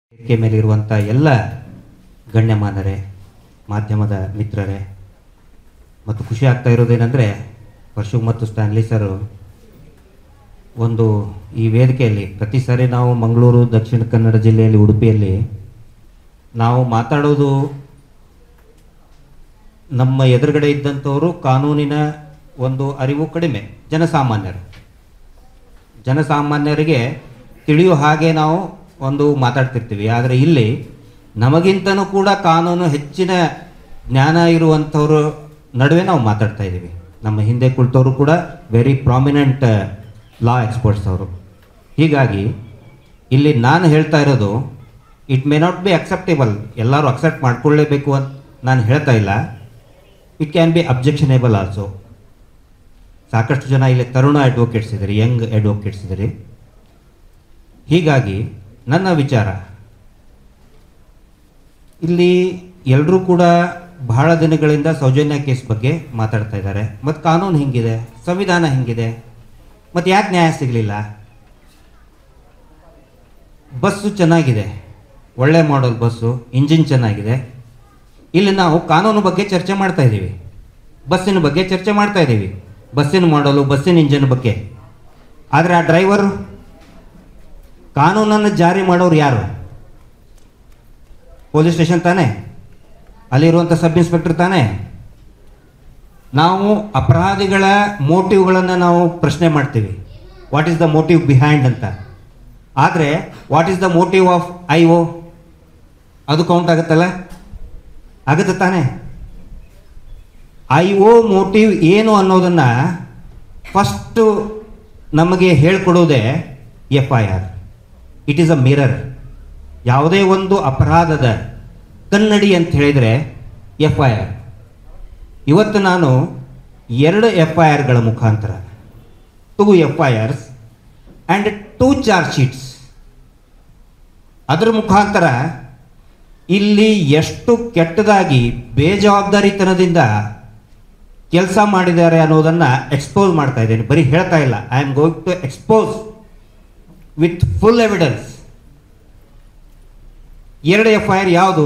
ವೇದಿಕೆ ಮೇಲಿರುವಂಥ ಎಲ್ಲ ಗಣ್ಯಮಾನರೇ ಮಾಧ್ಯಮದ ಮಿತ್ರರೇ ಮತ್ತು ಖುಷಿ ಆಗ್ತಾ ಇರೋದೇನೆಂದರೆ ವರ್ಷು ಮತ್ತು ಸ್ಟ್ಯಾನ್ಲಿ ಸರ್ ಒಂದು ಈ ವೇದಿಕೆಯಲ್ಲಿ ಪ್ರತಿ ಸಾರಿ ನಾವು ಮಂಗಳೂರು ದಕ್ಷಿಣ ಕನ್ನಡ ಜಿಲ್ಲೆಯಲ್ಲಿ ಉಡುಪಿಯಲ್ಲಿ ನಾವು ಮಾತಾಡೋದು ನಮ್ಮ ಎದುರುಗಡೆ ಇದ್ದಂಥವರು ಕಾನೂನಿನ ಒಂದು ಅರಿವು ಕಡಿಮೆ ಜನಸಾಮಾನ್ಯರು ಜನಸಾಮಾನ್ಯರಿಗೆ ತಿಳಿಯೋ ಹಾಗೆ ನಾವು ಒಂದು ಮಾತಾಡ್ತಿರ್ತೀವಿ ಆದರೆ ಇಲ್ಲಿ ನಮಗಿಂತನೂ ಕೂಡ ಕಾನೂನು ಹೆಚ್ಚಿನ ಜ್ಞಾನ ಇರುವಂಥವ್ರ ನಡುವೆ ನಾವು ಮಾತಾಡ್ತಾ ಇದ್ದೀವಿ ನಮ್ಮ ಹಿಂದೆ ಕುಳಿತವರು ಕೂಡ ವೆರಿ ಪ್ರಾಮಿನೆಂಟ್ ಲಾ ಎಕ್ಸ್ಪರ್ಟ್ಸ್ ಅವರು ಹೀಗಾಗಿ ಇಲ್ಲಿ ನಾನು ಹೇಳ್ತಾ ಇರೋದು it may not be acceptable ಎಲ್ಲರೂ ಅಕ್ಸೆಪ್ಟ್ ಮಾಡ್ಕೊಳ್ಳೇಬೇಕು ಅಂತ ನಾನು ಹೇಳ್ತಾ ಇಲ್ಲ it can be objectionable also ಸಾಕಷ್ಟು ಜನ ಇಲ್ಲಿ ತರುಣ ಅಡ್ವೊಕೇಟ್ಸ್ ಇದ್ದಾರೆ ಯಂಗ್ ಅಡ್ವೊಕೇಟ್ಸ್ ಇದ್ದಾರೆ ಹೀಗಾಗಿ ನನ್ನ ವಿಚಾರ ಇಲ್ಲಿ ಎಲ್ಲರೂ ಕೂಡ ಬಹಳ ದಿನಗಳಿಂದ ಸೌಜನ್ಯ ಕೇಸ್ ಬಗ್ಗೆ ಮಾತಾಡ್ತಾ ಇದ್ದಾರೆ ಮತ್ತು ಕಾನೂನು ಹಿಂಗಿದೆ ಸಂವಿಧಾನ ಹಿಂಗಿದೆ ಮತ್ತು ಯಾಕೆ ನ್ಯಾಯ ಸಿಗಲಿಲ್ಲ ಬಸ್ಸು ಚೆನ್ನಾಗಿದೆ ಒಳ್ಳೆ ಮಾಡಲ್ ಬಸ್ಸು ಇಂಜಿನ್ ಚೆನ್ನಾಗಿದೆ ಇಲ್ಲಿ ನಾವು ಕಾನೂನು ಬಗ್ಗೆ ಚರ್ಚೆ ಮಾಡ್ತಾ ಇದ್ದೀವಿ ಬಸ್ಸಿನ ಬಗ್ಗೆ ಚರ್ಚೆ ಮಾಡ್ತಾ ಇದ್ದೀವಿ ಬಸ್ಸಿನ ಮಾಡಲು ಬಸ್ಸಿನ ಇಂಜಿನ್ ಬಗ್ಗೆ ಆದರೆ ಆ ಡ್ರೈವರು ಕಾನೂನನ್ನು ಜಾರಿ ಮಾಡೋರು ಯಾರು ಪೊಲೀಸ್ ಸ್ಟೇಷನ್ ತಾನೇ ಅಲ್ಲಿರುವಂಥ ಸಬ್ ಇನ್ಸ್ಪೆಕ್ಟರ್ ತಾನೇ ನಾವು ಅಪರಾಧಿಗಳ ಮೋಟಿವ್ಗಳನ್ನು ನಾವು ಪ್ರಶ್ನೆ ಮಾಡ್ತೀವಿ what is the motive behind ಅಂತ ಆದರೆ what is the motive of I O ಅದು ಕೌಂಟ್ ಆಗುತ್ತಲ್ಲ ಆಗುತ್ತೆ ತಾನೇ ಐ ಓ ಮೋಟಿವ್ ಏನು ಅನ್ನೋದನ್ನು ಫಸ್ಟು ನಮಗೆ ಹೇಳ್ಕೊಡೋದೇ F I R it is a mirror ಯಾವುದೇ ಒಂದು ಅಪರಾಧದ ಕನ್ನಡಿ ಅಂತ ಹೇಳಿದರೆ ಎಫ್ ಐ ಆರ್ ಇವತ್ತು ನಾನು ಎರಡು ಎಫ್ ಐ ಆರ್ಗಳ ಮುಖಾಂತರ two F I Rs and two charge sheets ಅದರ ಮುಖಾಂತರ ಇಲ್ಲಿ ಎಷ್ಟು ಕೆಟ್ಟದಾಗಿ ಬೇಜವಾಬ್ದಾರಿತನದಿಂದ ಕೆಲಸ ಮಾಡಿದ್ದಾರೆ ಅನ್ನೋದನ್ನು ಎಕ್ಸ್ಪೋಸ್ ಮಾಡ್ತಾ ಇದ್ದೇನೆ ಬರೀ ಹೇಳ್ತಾ ಇಲ್ಲ I am going to expose with full evidence ಎರಡು ಎಫ್ ಐ ಆರ್ ಯಾವುದು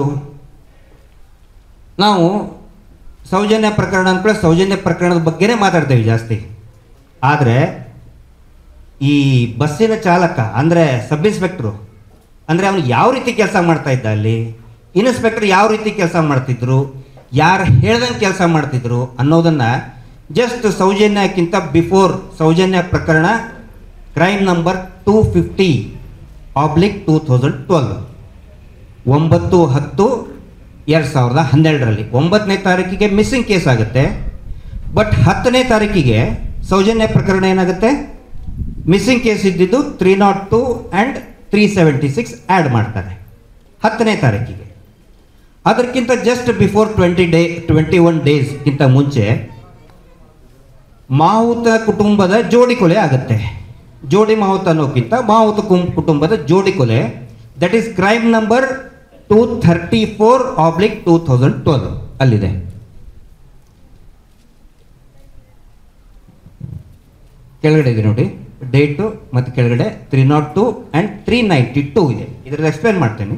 ನಾವು ಸೌಜನ್ಯ ಪ್ರಕರಣ ಅಂದ್ಕೊಳ್ಳಿ ಸೌಜನ್ಯ ಪ್ರಕರಣದ ಬಗ್ಗೆನೇ ಮಾತಾಡ್ತೇವೆ ಜಾಸ್ತಿ ಆದರೆ ಈ ಬಸ್ಸಿನ ಚಾಲಕ ಅಂದರೆ ಸಬ್ ಇನ್ಸ್ಪೆಕ್ಟ್ರು ಅಂದರೆ ಅವನು ಯಾವ ರೀತಿ ಕೆಲಸ ಮಾಡ್ತಾ ಇದ್ದ ಅಲ್ಲಿ ಇನ್ಸ್ಪೆಕ್ಟರ್ ಯಾವ ರೀತಿ ಕೆಲಸ ಮಾಡ್ತಿದ್ರು ಯಾರು ಹೇಳ್ದಂಗೆ ಕೆಲಸ ಮಾಡ್ತಿದ್ರು ಅನ್ನೋದನ್ನು ಜಸ್ಟ್ ಸೌಜನ್ಯಕ್ಕಿಂತ ಬಿಫೋರ್ ಸೌಜನ್ಯ ಪ್ರಕರಣ crime number two fifty oblique two thousand twelve ಒಂಬತ್ತು ಹತ್ತು ಎರಡು ಸಾವಿರದ ಹನ್ನೆರಡರಲ್ಲಿ ಒಂಬತ್ತನೇ ತಾರೀಕಿಗೆ ಮಿಸ್ಸಿಂಗ್ ಕೇಸ್ ಆಗುತ್ತೆ ಬಟ್ ಹತ್ತನೇ ತಾರೀಕಿಗೆ ಸೌಜನ್ಯ ಪ್ರಕರಣ ಏನಾಗುತ್ತೆ ಮಿಸ್ಸಿಂಗ್ ಕೇಸ್ ಇದ್ದಿದ್ದು three not two and three seventy six add ಮಾಡ್ತಾರೆ ಹತ್ತನೇ ತಾರೀಕಿಗೆ ಅದಕ್ಕಿಂತ just before twenty day twenty one ಡೇಸ್ಗಿಂತ ಮುಂಚೆ ಮಾಹುತ ಕುಟುಂಬದ ಜೋಡಿ ಕೊಲೆ ಆಗುತ್ತೆ ಜೋಡಿ ಮಾಹುತ ಅನ್ನೋಕ್ಕಿಂತ ಮಾಹುತ ಕುಂ- ಕುಟುಂಬದ ಜೋಡಿ ಕೊಲೆ that is crime number two thirty four oblique two thousand twelve ಅಲ್ಲಿದೆ ಕೆಳಗಡೆ ಇದೆ ನೋಡಿ ಡೇಟು ಮತ್ತು ಕೆಳಗಡೆ three not two and three ninety two ಇದೆ ಇದರಲ್ಲಿ ಎಕ್ಸ್ಪ್ಲೇನ್ ಮಾಡ್ತೇನೆ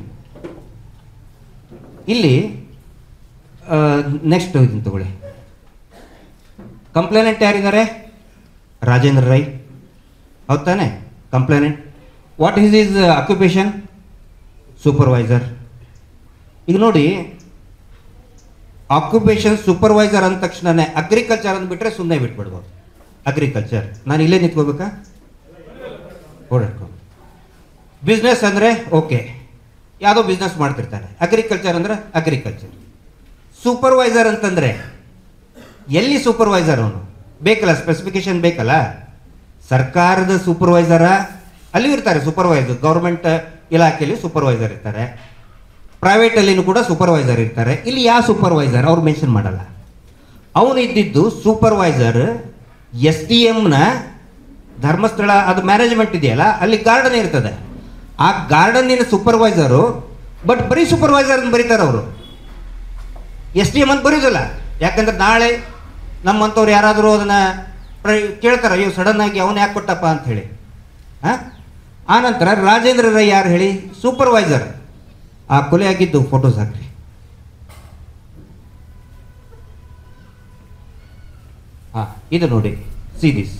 ಇಲ್ಲಿ ನೆಕ್ಸ್ಟ್ ಇದನ್ನು ತಗೊಳ್ಳಿ ಕಂಪ್ಲೇನೆಂಟ್ ಯಾರಿದ್ದಾರೆ ರಾಜೇಂದ್ರ ರೈ ಹೌದ್ ತಾನೆ complainant what is is occupation supervisor ಈಗ ನೋಡಿ ಆಕ್ಯುಪೇಷನ್ ಸೂಪರ್ವೈಸರ್ ಅಂದ ತಕ್ಷಣನೇ ಅಗ್ರಿಕಲ್ಚರ್ ಅಂದ್ಬಿಟ್ರೆ ಸುಮ್ಮನೆ ಬಿಟ್ಬಿಡ್ಬೋದು ಅಗ್ರಿಕಲ್ಚರ್ ನಾನು ಇಲ್ಲೇ ನಿಂತ್ಕೋಬೇಕಾ ಓಡಾಡ್ಕೊ ಬಿಸ್ನೆಸ್ ಅಂದರೆ ಓಕೆ ಯಾವುದೋ ಬಿಸ್ನೆಸ್ ಮಾಡ್ತಿರ್ತಾನೆ ಅಗ್ರಿಕಲ್ಚರ್ ಅಂದರೆ ಅಗ್ರಿಕಲ್ಚರ್ ಸೂಪರ್ವೈಸರ್ ಅಂತಂದರೆ ಎಲ್ಲಿ ಸೂಪರ್ವೈಸರ್ ಅವನು ಬೇಕಲ್ಲ ಸ್ಪೆಸಿಫಿಕೇಶನ್ ಬೇಕಲ್ಲ ಸರ್ಕಾರದ ಸೂಪರ್ವೈಸರ ಅಲ್ಲಿಯೂ ಇರ್ತಾರೆ ಸೂಪರ್ವೈಸರ್ ಗೌರ್ಮೆಂಟ್ ಇಲಾಖೆಯಲ್ಲಿ ಸೂಪರ್ವೈಸರ್ ಇರ್ತಾರೆ ಪ್ರೈವೇಟಲ್ಲಿನೂ ಕೂಡ ಸೂಪರ್ವೈಸರ್ ಇರ್ತಾರೆ ಇಲ್ಲಿ ಯಾವ ಸೂಪರ್ವೈಸರ್ ಅವ್ರು ಮೆನ್ಷನ್ ಮಾಡಲ್ಲ ಅವನು ಇದ್ದಿದ್ದು ಸೂಪರ್ವೈಸರ್ ಎಸ್ ಡಿ ಎಮ್ನ ಧರ್ಮಸ್ಥಳ ಅದು ಮ್ಯಾನೇಜ್ಮೆಂಟ್ ಇದೆಯಲ್ಲ ಅಲ್ಲಿ ಗಾರ್ಡನ್ ಇರ್ತದೆ ಆ ಗಾರ್ಡನ್ನಿನ ಸೂಪರ್ವೈಸರು ಬಟ್ ಬರೀ ಸೂಪರ್ವೈಸರ್ ಅಂತ ಬರೀತಾರೆ ಅವರು ಎಸ್ ಡಿ ಎಮ್ ಅಂತ ಬರೆಯೋದಿಲ್ಲ ಯಾಕಂದ್ರೆ ನಾಳೆ ನಮ್ಮಂಥವ್ರು ಯಾರಾದರೂ ಅದನ್ನು ಕೇಳ್ತಾರೆ ಅಯ್ಯೋ ಸಡನ್ ಆಗಿ ಅವನು ಯಾಕೆ ಕೊಟ್ಟಪ್ಪ ಅಂತ ಹೇಳಿ ಹಾಂ ಆನಂತರ ರಾಜೇಂದ್ರ ರೈ ಯಾರು ಹೇಳಿ ಸೂಪರ್ವೈಸರ್ ಆ ಕೊಲೆ ಆಗಿದ್ದು ಫೋಟೋಸ್ ಹಾಕ್ರಿ ಹಾ ಇದು ನೋಡಿ ಸೀರೀಸ್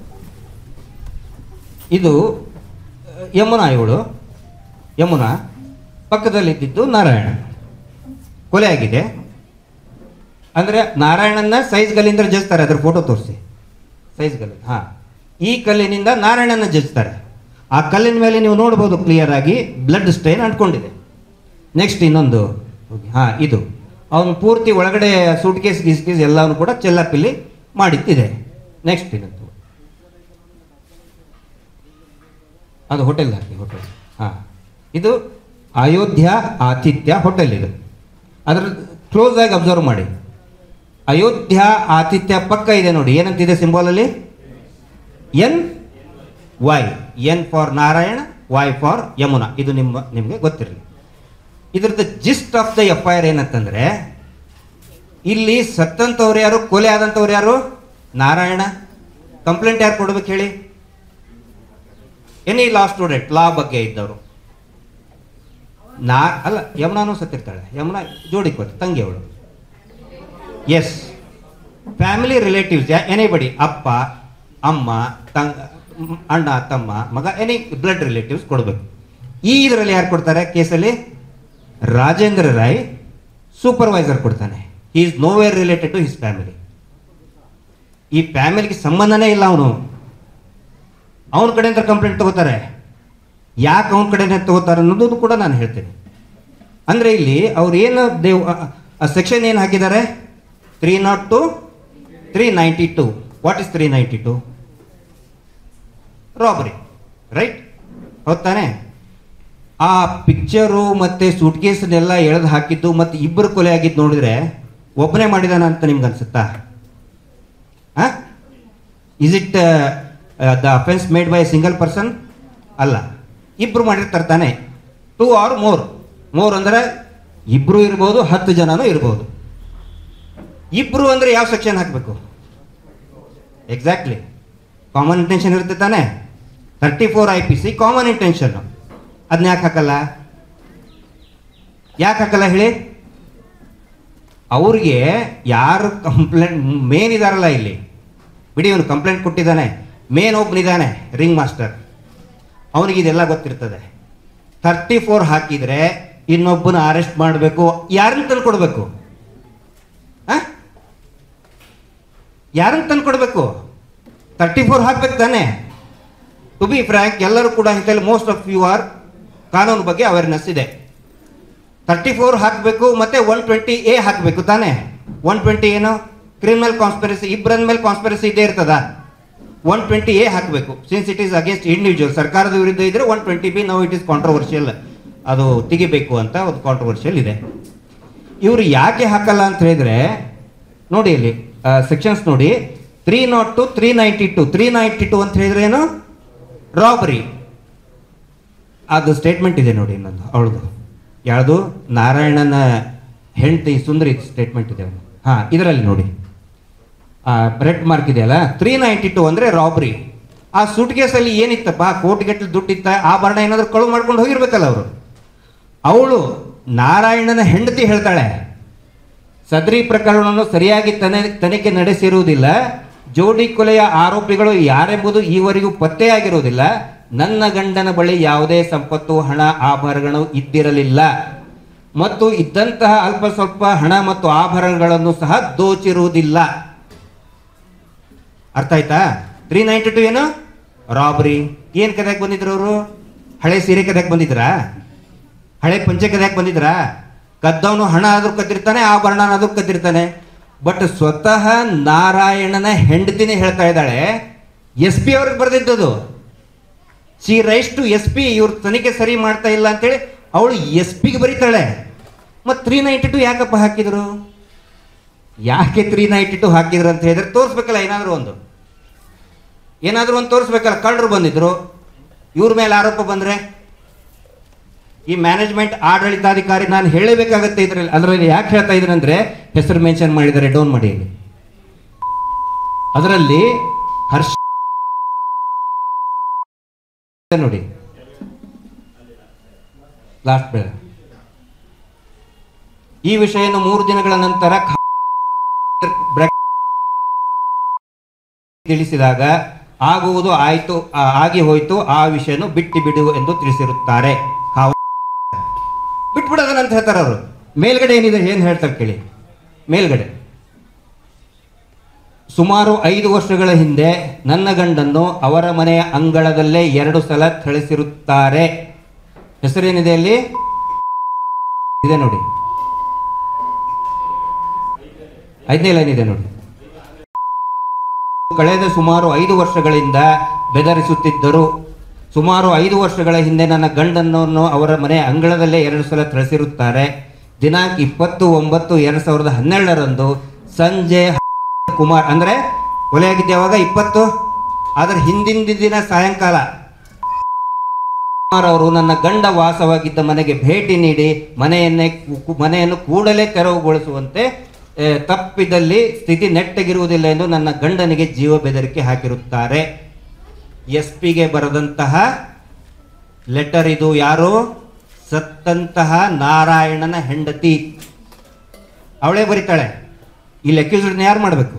ಇದು ಅಹ್, ಯಮುನಾ ಇವಳು ಯಮುನಾ ಪಕ್ಕದಲ್ಲಿದ್ದಿದ್ದು ನಾರಾಯಣ ಕೊಲೆ ಆಗಿದೆ ಅಂದರೆ ನಾರಾಯಣನ ಸೈಜ್ ಗಲ್ಲಿಂದ ಜಜ್ತಾರೆ ಅದ್ರ ಫೋಟೋ ತೋರಿಸಿ ಸೈಜ್ ಗಲ್ಲಿ ಹಾಂ ಈ ಕಲ್ಲಿನಿಂದ ನಾರಾಯಣನ ಜಜ್ತಾರೆ ಆ ಕಲ್ಲಿನ ಮೇಲೆ ನೀವು ನೋಡ್ಬೋದು ಕ್ಲಿಯರ್ ಆಗಿ ಬ್ಲಡ್ ಸ್ಟೈನ್ ಅಂಟ್ಕೊಂಡಿದೆ ನೆಕ್ಸ್ಟ್ ಇನ್ನೊಂದು ಹಾಂ ಇದು ಅವನು ಪೂರ್ತಿ ಒಳಗಡೆ ಸೂಟ್ ಕೇಸ್ ಗೀಸ್ ಗೀಸ್ ಎಲ್ಲವನ್ನು ಕೂಡ ಚೆಲ್ಲಾಪಿಲ್ಲಿ ಮಾಡಿಟ್ಟಿದೆ ನೆಕ್ಸ್ಟ್ ಇನ್ನೊಂದು ಅದು ಹೋಟೆಲ್ ಹಾಕಿ ಹೋಟೆಲ್ ಹಾಂ ಇದು ಅಯೋಧ್ಯ ಆತಿಥ್ಯ ಹೋಟೆಲ್ ಇದು ಅದರ ಕ್ಲೋಸ್ ಆಗಿ ಅಬ್ಸರ್ವ್ ಮಾಡಿ ಅಯೋಧ್ಯ ಆತಿಥ್ಯ ಪಕ್ಕ ಇದೆ ನೋಡಿ ಏನಂತಿದೆ ಸಿಂಬಾಲಲ್ಲಿ N Y N for Narayana Y for Yamuna ಇದು ನಿಮ್ಮ ನಿಮಗೆ ಗೊತ್ತಿರಲಿ ಇದ್ರದ್ದು gist of the F I R ಏನಂತಂದ್ರೆ ಇಲ್ಲಿ ಸತ್ತಂತವ್ರು ಯಾರು ಕೊಲೆ ಆದಂಥವ್ರು ಯಾರು ನಾರಾಯಣ ಕಂಪ್ಲೇಂಟ್ ಯಾರು ಕೊಡ್ಬೇಕು ಹೇಳಿ ಎನಿ ಲಾ ಸ್ಟೂಡೆಂಟ್ ಲಾ ಬಗ್ಗೆ ಇದ್ದವರು ನಾ ಅಲ್ಲ ಯಮುನಾನು ಸತ್ತಿರ್ತಾಳೆ ಯಮುನಾ ಜೋಡಿ ಕೊಟ್ಟು ತಂಗಿ ಅವಳು ಎಸ್ ಫ್ಯಾಮಿಲಿ ರಿಲೇಟಿವ್ಸ್ ಎನಿಬಡಿ ಅಪ್ಪ ಅಮ್ಮ ತಂಗ ಮ್, ಅಣ್ಣ ತಮ್ಮ ಮಗ ಎನಿ ಬ್ಲಡ್ ರಿಲೇಟಿವ್ಸ್ ಕೊಡಬೇಕು ಈ ಇದರಲ್ಲಿ ಯಾರು ಕೊಡ್ತಾರೆ ಕೇಸಲ್ಲಿ ರಾಜೇಂದ್ರ ರಾಯ್ ಸೂಪರ್ವೈಸರ್ ಕೊಡ್ತಾನೆ he is nowhere related to his family ಈ ಫ್ಯಾಮಿಲಿಗೆ ಸಂಬಂಧನೇ ಇಲ್ಲ ಅವನು ಅವನ ಕಡೆಯಿಂದ ಕಂಪ್ಲೇಂಟ್ ತಗೋತಾರೆ ಯಾಕೆ ಅವನ ಕಡೆನೇ ತಗೋತಾರೆ ಅನ್ನೋದು ಕೂಡ ನಾನು ಹೇಳ್ತೇನೆ ಅಂದರೆ ಇಲ್ಲಿ ಅವ್ರು ಏನು ದೇವ್ ಸೆಕ್ಷನ್ ಏನು ಹಾಕಿದ್ದಾರೆ three not two three ninety two what is three ninety two robbery right ಹೌದಾನೆ ಆ ಪಿಕ್ಚರು ಮತ್ತು ಸೂಟ್ ಕೇಸನ್ನೆಲ್ಲ ಎಳೆದು ಹಾಕಿದ್ದು ಮತ್ತು ಇಬ್ಬರು ಕೊಲೆ ಆಗಿದ್ದು ನೋಡಿದ್ರೆ ಒಬ್ಬನೇ ಮಾಡಿದಾನ ಅಂತ ನಿಮ್ಗೆ ಅನ್ಸುತ್ತಾ is it the offence made by single person ಅಲ್ಲ ಇಬ್ರು ಮಾಡಿರ್ತಾರೆ ತಾನೆ ಟೂ ಆರ್ ಮೋರ್ ಮೋರ್ ಅಂದರೆ ಇಬ್ರು ಇರ್ಬೋದು ಹತ್ತು ಜನನೂ ಇರ್ಬೋದು ಇಬ್ರು ಅಂದರೆ ಯಾವ ಸೆಕ್ಷನ್ ಹಾಕಬೇಕು ಎಕ್ಸಾಕ್ಟ್ಲಿ ಕಾಮನ್ ಇಂಟೆನ್ಷನ್ ಇರುತ್ತೆ ತಾನೆ thirty four I P C common intention ಅದನ್ನ ಯಾಕೆ ಹಾಕಲ್ಲ ಯಾಕೆ ಹಾಕಲ್ಲ ಹೇಳಿ ಅವ್ರಿಗೆ ಯಾರು ಕಂಪ್ಲೇಂಟ್ ಮೇನ್ ಇದಾರಲ್ಲ ಇಲ್ಲಿ ಬಿಡಿ ಇವನು ಕಂಪ್ಲೇಂಟ್ ಕೊಟ್ಟಿದ್ದಾನೆ ಮೇನ್ ಒಬ್ಬನಿದ್ದಾನೆ ರಿಂಗ್ ಮಾಸ್ಟರ್ ಅವನಿಗೆ ಇದೆಲ್ಲ ಗೊತ್ತಿರ್ತದೆ ತರ್ಟಿ ಫೋರ್ ಹಾಕಿದರೆ ಇನ್ನೊಬ್ಬನ ಅರೆಸ್ಟ್ ಮಾಡಬೇಕು ಯಾರನ್ನ ತಂದು ಕೊಡಬೇಕು ಯಾರನ್ನ ತಂದು ಕೊಡಬೇಕು ತರ್ಟಿ ಫೋರ್ ಹಾಕ್ಬೇಕು ತಾನೆ ಟು ಬಿ ಫ್ರ್ಯಾಂಕ್ ಎಲ್ಲರೂ ಕೂಡ ಇಂಥಲ್ಲಿ ಮೋಸ್ಟ್ ಆಫ್ ಯು ಆರ್ ಕಾನೂನು ಬಗ್ಗೆ ಅವೇರ್ನೆಸ್ ಇದೆ ತರ್ಟಿ ಫೋರ್ ಹಾಕಬೇಕು ಮತ್ತೆ ಒನ್ ಟ್ವೆಂಟಿ ಎ ಹಾಕಬೇಕು ತಾನೆ ಒನ್ ಟ್ವೆಂಟಿ ಏನು ಕ್ರಿಮಿನಲ್ ಕಾನ್ಸ್ಪಿರಸಿ ಇಬ್ಬರ ಮೇಲೆ ಕಾನ್ಸ್ಪಿರಸಿ ಇದ್ದೇ ಇರ್ತದ ಒನ್ ಟ್ವೆಂಟಿ ಎ ಹಾಕಬೇಕು since it is against individual ಸರ್ಕಾರದ ವಿರುದ್ಧ ಇದ್ರೆ ಒನ್ ಟ್ವೆಂಟಿ ಬಿ ನಾವು ಇಟ್ ಇಸ್ ಕಾಂಟ್ರವರ್ಷಿಯಲ್ ಅದು ತೆಗಿಬೇಕು ಅಂತ ಒಂದು ಕಾಂಟ್ರವರ್ಷಿಯಲ್ ಇದೆ ಇವರು ಯಾಕೆ ಹಾಕಲ್ಲ ಅಂತ ಹೇಳಿದ್ರೆ ನೋಡಿ ಇಲ್ಲಿ ಸೆಕ್ಷನ್ಸ್ ನೋಡಿ three not two three ninety two three ninety two ಅಂತ ಹೇಳಿದ್ರೆ ಏನು ರಾಬರಿ ಅದು ಸ್ಟೇಟ್ಮೆಂಟ್ ಇದೆ ನೋಡಿ ಇನ್ನೊಂದು ಅವಳದು ಯಾವುದು ನಾರಾಯಣನ ಹೆಂಡತಿ ಸುಂದರಿ ಸ್ಟೇಟ್ಮೆಂಟ್ ಇದೆ ಅವನು ಹಾಂ ಇದರಲ್ಲಿ ನೋಡಿ ರೆಡ್ ಮಾರ್ಕ್ ಇದೆಯಲ್ಲ ತ್ರೀ ನೈಂಟಿ ಟು ಅಂದರೆ ರಾಬರಿ ಆ ಸೂಟ್ ಕೇಸಲ್ಲಿ ಏನಿತ್ತಪ್ಪ ಕೋಟಿಗಟ್ಟಲೆ ದುಡ್ಡಿತ್ತ ಆಭರಣ ಏನಾದರೂ ಕಳು ಮಾಡ್ಕೊಂಡು ಹೋಗಿರ್ಬೇಕಲ್ಲ ಅವರು ಅವಳು ನಾರಾಯಣನ ಹೆಂಡತಿ ಹೇಳ್ತಾಳೆ ಸದರಿ ಪ್ರಕರಣವನ್ನು ಸರಿಯಾಗಿ ತನ ತನಿಖೆ ನಡೆಸಿರುವುದಿಲ್ಲ ಜೋಡಿ ಕೊಲೆಯ ಆರೋಪಿಗಳು ಯಾರೆಂಬುದು ಈವರೆಗೂ ಪತ್ತೆಯಾಗಿರುವುದಿಲ್ಲ ನನ್ನ ಗಂಡನ ಬಳಿ ಯಾವುದೇ ಸಂಪತ್ತು ಹಣ ಆಭರಣಗಳು ಇದ್ದಿರಲಿಲ್ಲ ಮತ್ತು ಇದ್ದಂತಹ ಅಲ್ಪ ಸ್ವಲ್ಪ ಹಣ ಮತ್ತು ಆಭರಣಗಳನ್ನು ಸಹ ದೋಚಿರುವುದಿಲ್ಲ ಅರ್ಥ ಆಯ್ತಾ ತ್ರೀ ನೈಂಟಿ ಟು ಏನು ರಾಬರಿ ಏನು ಕದ್ಯಾಕ್ ಬಂದಿದ್ರು ಅವರು ಹಳೆ ಸೀರೆ ಕದ್ಯಾಕ್ ಬಂದಿದ್ರಾ ಹಳೆ ಪಂಚೆ ಕದ್ಯಾಕ್ ಬಂದಿದ್ರಾ ಕದ್ದವನು ಹಣ ಆದ್ರೂ ಕದ್ದಿರ್ತಾನೆ ಆಭರಣ ಆದ್ರೂ ಕದ್ದಿರ್ತಾನೆ ಬಟ್ ಸ್ವತಃ ನಾರಾಯಣನ ಹೆಂಡತಿನೇ ಹೇಳ್ತಾ ಇದ್ದಾಳೆ ಎಸ್ ಪಿ ಅವ್ರಿಗೆ ಬರೆದಿದ್ದದು C rise to S P ಇವ್ರ ತನಿಖೆ ಸರಿ ಮಾಡ್ತಾ ಇಲ್ಲ ಅಂತೇಳಿ ಅವಳು ಎಸ್ ಪಿಗೆ ಬರೀತಾಳೆ ಮತ್ತು ತ್ರೀ ನೈಂಟಿ ಟು ಯಾಕಪ್ಪ ಹಾಕಿದ್ರು ಯಾಕೆ ತ್ರೀ ನೈಂಟಿ ಟು ಹಾಕಿದ್ರು ಅಂತ ಹೇಳಿದ್ರೆ ತೋರಿಸ್ಬೇಕಲ್ಲ ಏನಾದರೂ ಒಂದು ಏನಾದರೂ ಒಂದು ತೋರಿಸ್ಬೇಕಲ್ಲ ಕಳ್ಳರು ಬಂದಿದ್ರು ಇವ್ರ ಮೇಲೆ ಆರೋಪ ಬಂದರೆ ಈ ಮ್ಯಾನೇಜ್ಮೆಂಟ್ ಆಡಳಿತಾಧಿಕಾರಿ ನಾನು ಹೇಳಬೇಕಾಗತ್ತೆ ಇದರಲ್ಲಿ ಅದರಲ್ಲಿ ಯಾಕೆ ಹೇಳ್ತಾ ಇದ್ದೀನಿ ಅಂದರೆ ಹೆಸರು ಮೆನ್ಷನ್ ಮಾಡಿದ್ದಾರೆ ಡೌನ್ ಮಾಡಿ ಇಲ್ಲಿ ಅದರಲ್ಲಿ ಹರ್ಷ ನೋಡಿ ಲಾಸ್ಟ್ ಬೇಡ ಈ ವಿಷಯವನ್ನು ಮೂರು ದಿನಗಳ ನಂತರ ಖಾ- ಬ್ರ್ಯಾಕ್- ತಿಳಿಸಿದಾಗ ಆಗುವುದು ಆಯ್ತು ಆ- ಆಗಿ ಹೋಯ್ತು ಆ ವಿಷಯನು ಬಿಟ್ಟು ಬಿಡು ಎಂದು ತಿಳಿಸಿರುತ್ತಾರೆ ಕಾವ ಬಿಟ್ಬಿಡೋದನ್ನ ಅಂತ ಹೇಳ್ತಾರೆ ಅವರು ಮೇಲ್ಗಡೆ ಏನಿದೆ ಏನು ಹೇಳ್ತಾರೆ ಕೇಳಿ ಮೇಲ್ಗಡೆ ಸುಮಾರು ಐದು ವರ್ಷಗಳ ಹಿಂದೆ ನನ್ನ ಗಂಡನ್ನು ಅವರ ಮನೆಯ ಅಂಗಳದಲ್ಲೇ ಎರಡು ಸಲ ಥಳಿಸಿರುತ್ತಾರೆ ಹೆಸರೇನಿದೆ ಅಲ್ಲಿ ಇದೆ ನೋಡಿ ಐದನೇ ಲೈನ್ ಇದೆ ನೋಡಿ ಕಳೆದ ಸುಮಾರು ಐದು ವರ್ಷಗಳಿಂದ ಬೆದರಿಸುತ್ತಿದ್ದರು ಸುಮಾರು ಐದು ವರ್ಷಗಳ ಹಿಂದೆ ನನ್ನ ಗಂಡನನ್ನು ಅವರ ಮನೆ ಅಂಗಳದಲ್ಲೇ ಎರಡು ಸಲ ಥಳಿಸಿರುತ್ತಾರೆ ದಿನಾಂಕ ಇಪ್ಪತ್ತು ಒಂಬತ್ತು ಎರಡು ಸಾವಿರದ ಹನ್ನೆರಡರಂದು ಸಂಜೆ ಕುಮಾರ್ ಅಂದ್ರೆ ಕೊಲೆಯಾಗಿದ್ದೆ ಯಾವಾಗ ಇಪ್ಪತ್ತು ಅದರ ಹಿಂದಿನ ದಿನ ಸಾಯಂಕಾಲ ಕುಮಾರ್ ಅವರು ನನ್ನ ಗಂಡ ವಾಸವಾಗಿದ್ದ ಮನೆಗೆ ಭೇಟಿ ನೀಡಿ ಮನೆಯನ್ನೇ ಕು- ಮನೆಯನ್ನು ಕೂಡಲೇ ತೆರವುಗೊಳಿಸುವಂತೆ ಆ, ತಪ್ಪಿದಲ್ಲಿ ಸ್ಥಿತಿ ನೆಟ್ಟಗಿರುವುದಿಲ್ಲ ಎಂದು ನನ್ನ ಗಂಡನಿಗೆ ಜೀವ ಬೆದರಿಕೆ ಹಾಕಿರುತ್ತಾರೆ ಎಸ್ ಪಿಗೆ ಬರೆದಂತಹ ಲೆಟರ್ ಇದು ಯಾರು ಸತ್ತಂತಹ ನಾರಾಯಣನ ಹೆಂಡತಿ ಅವಳೇ ಬರೀತಾಳೆ ಈ ಲೆಕ್ಕಿಸ್ಡ್ನ ಯಾರು ಮಾಡಬೇಕು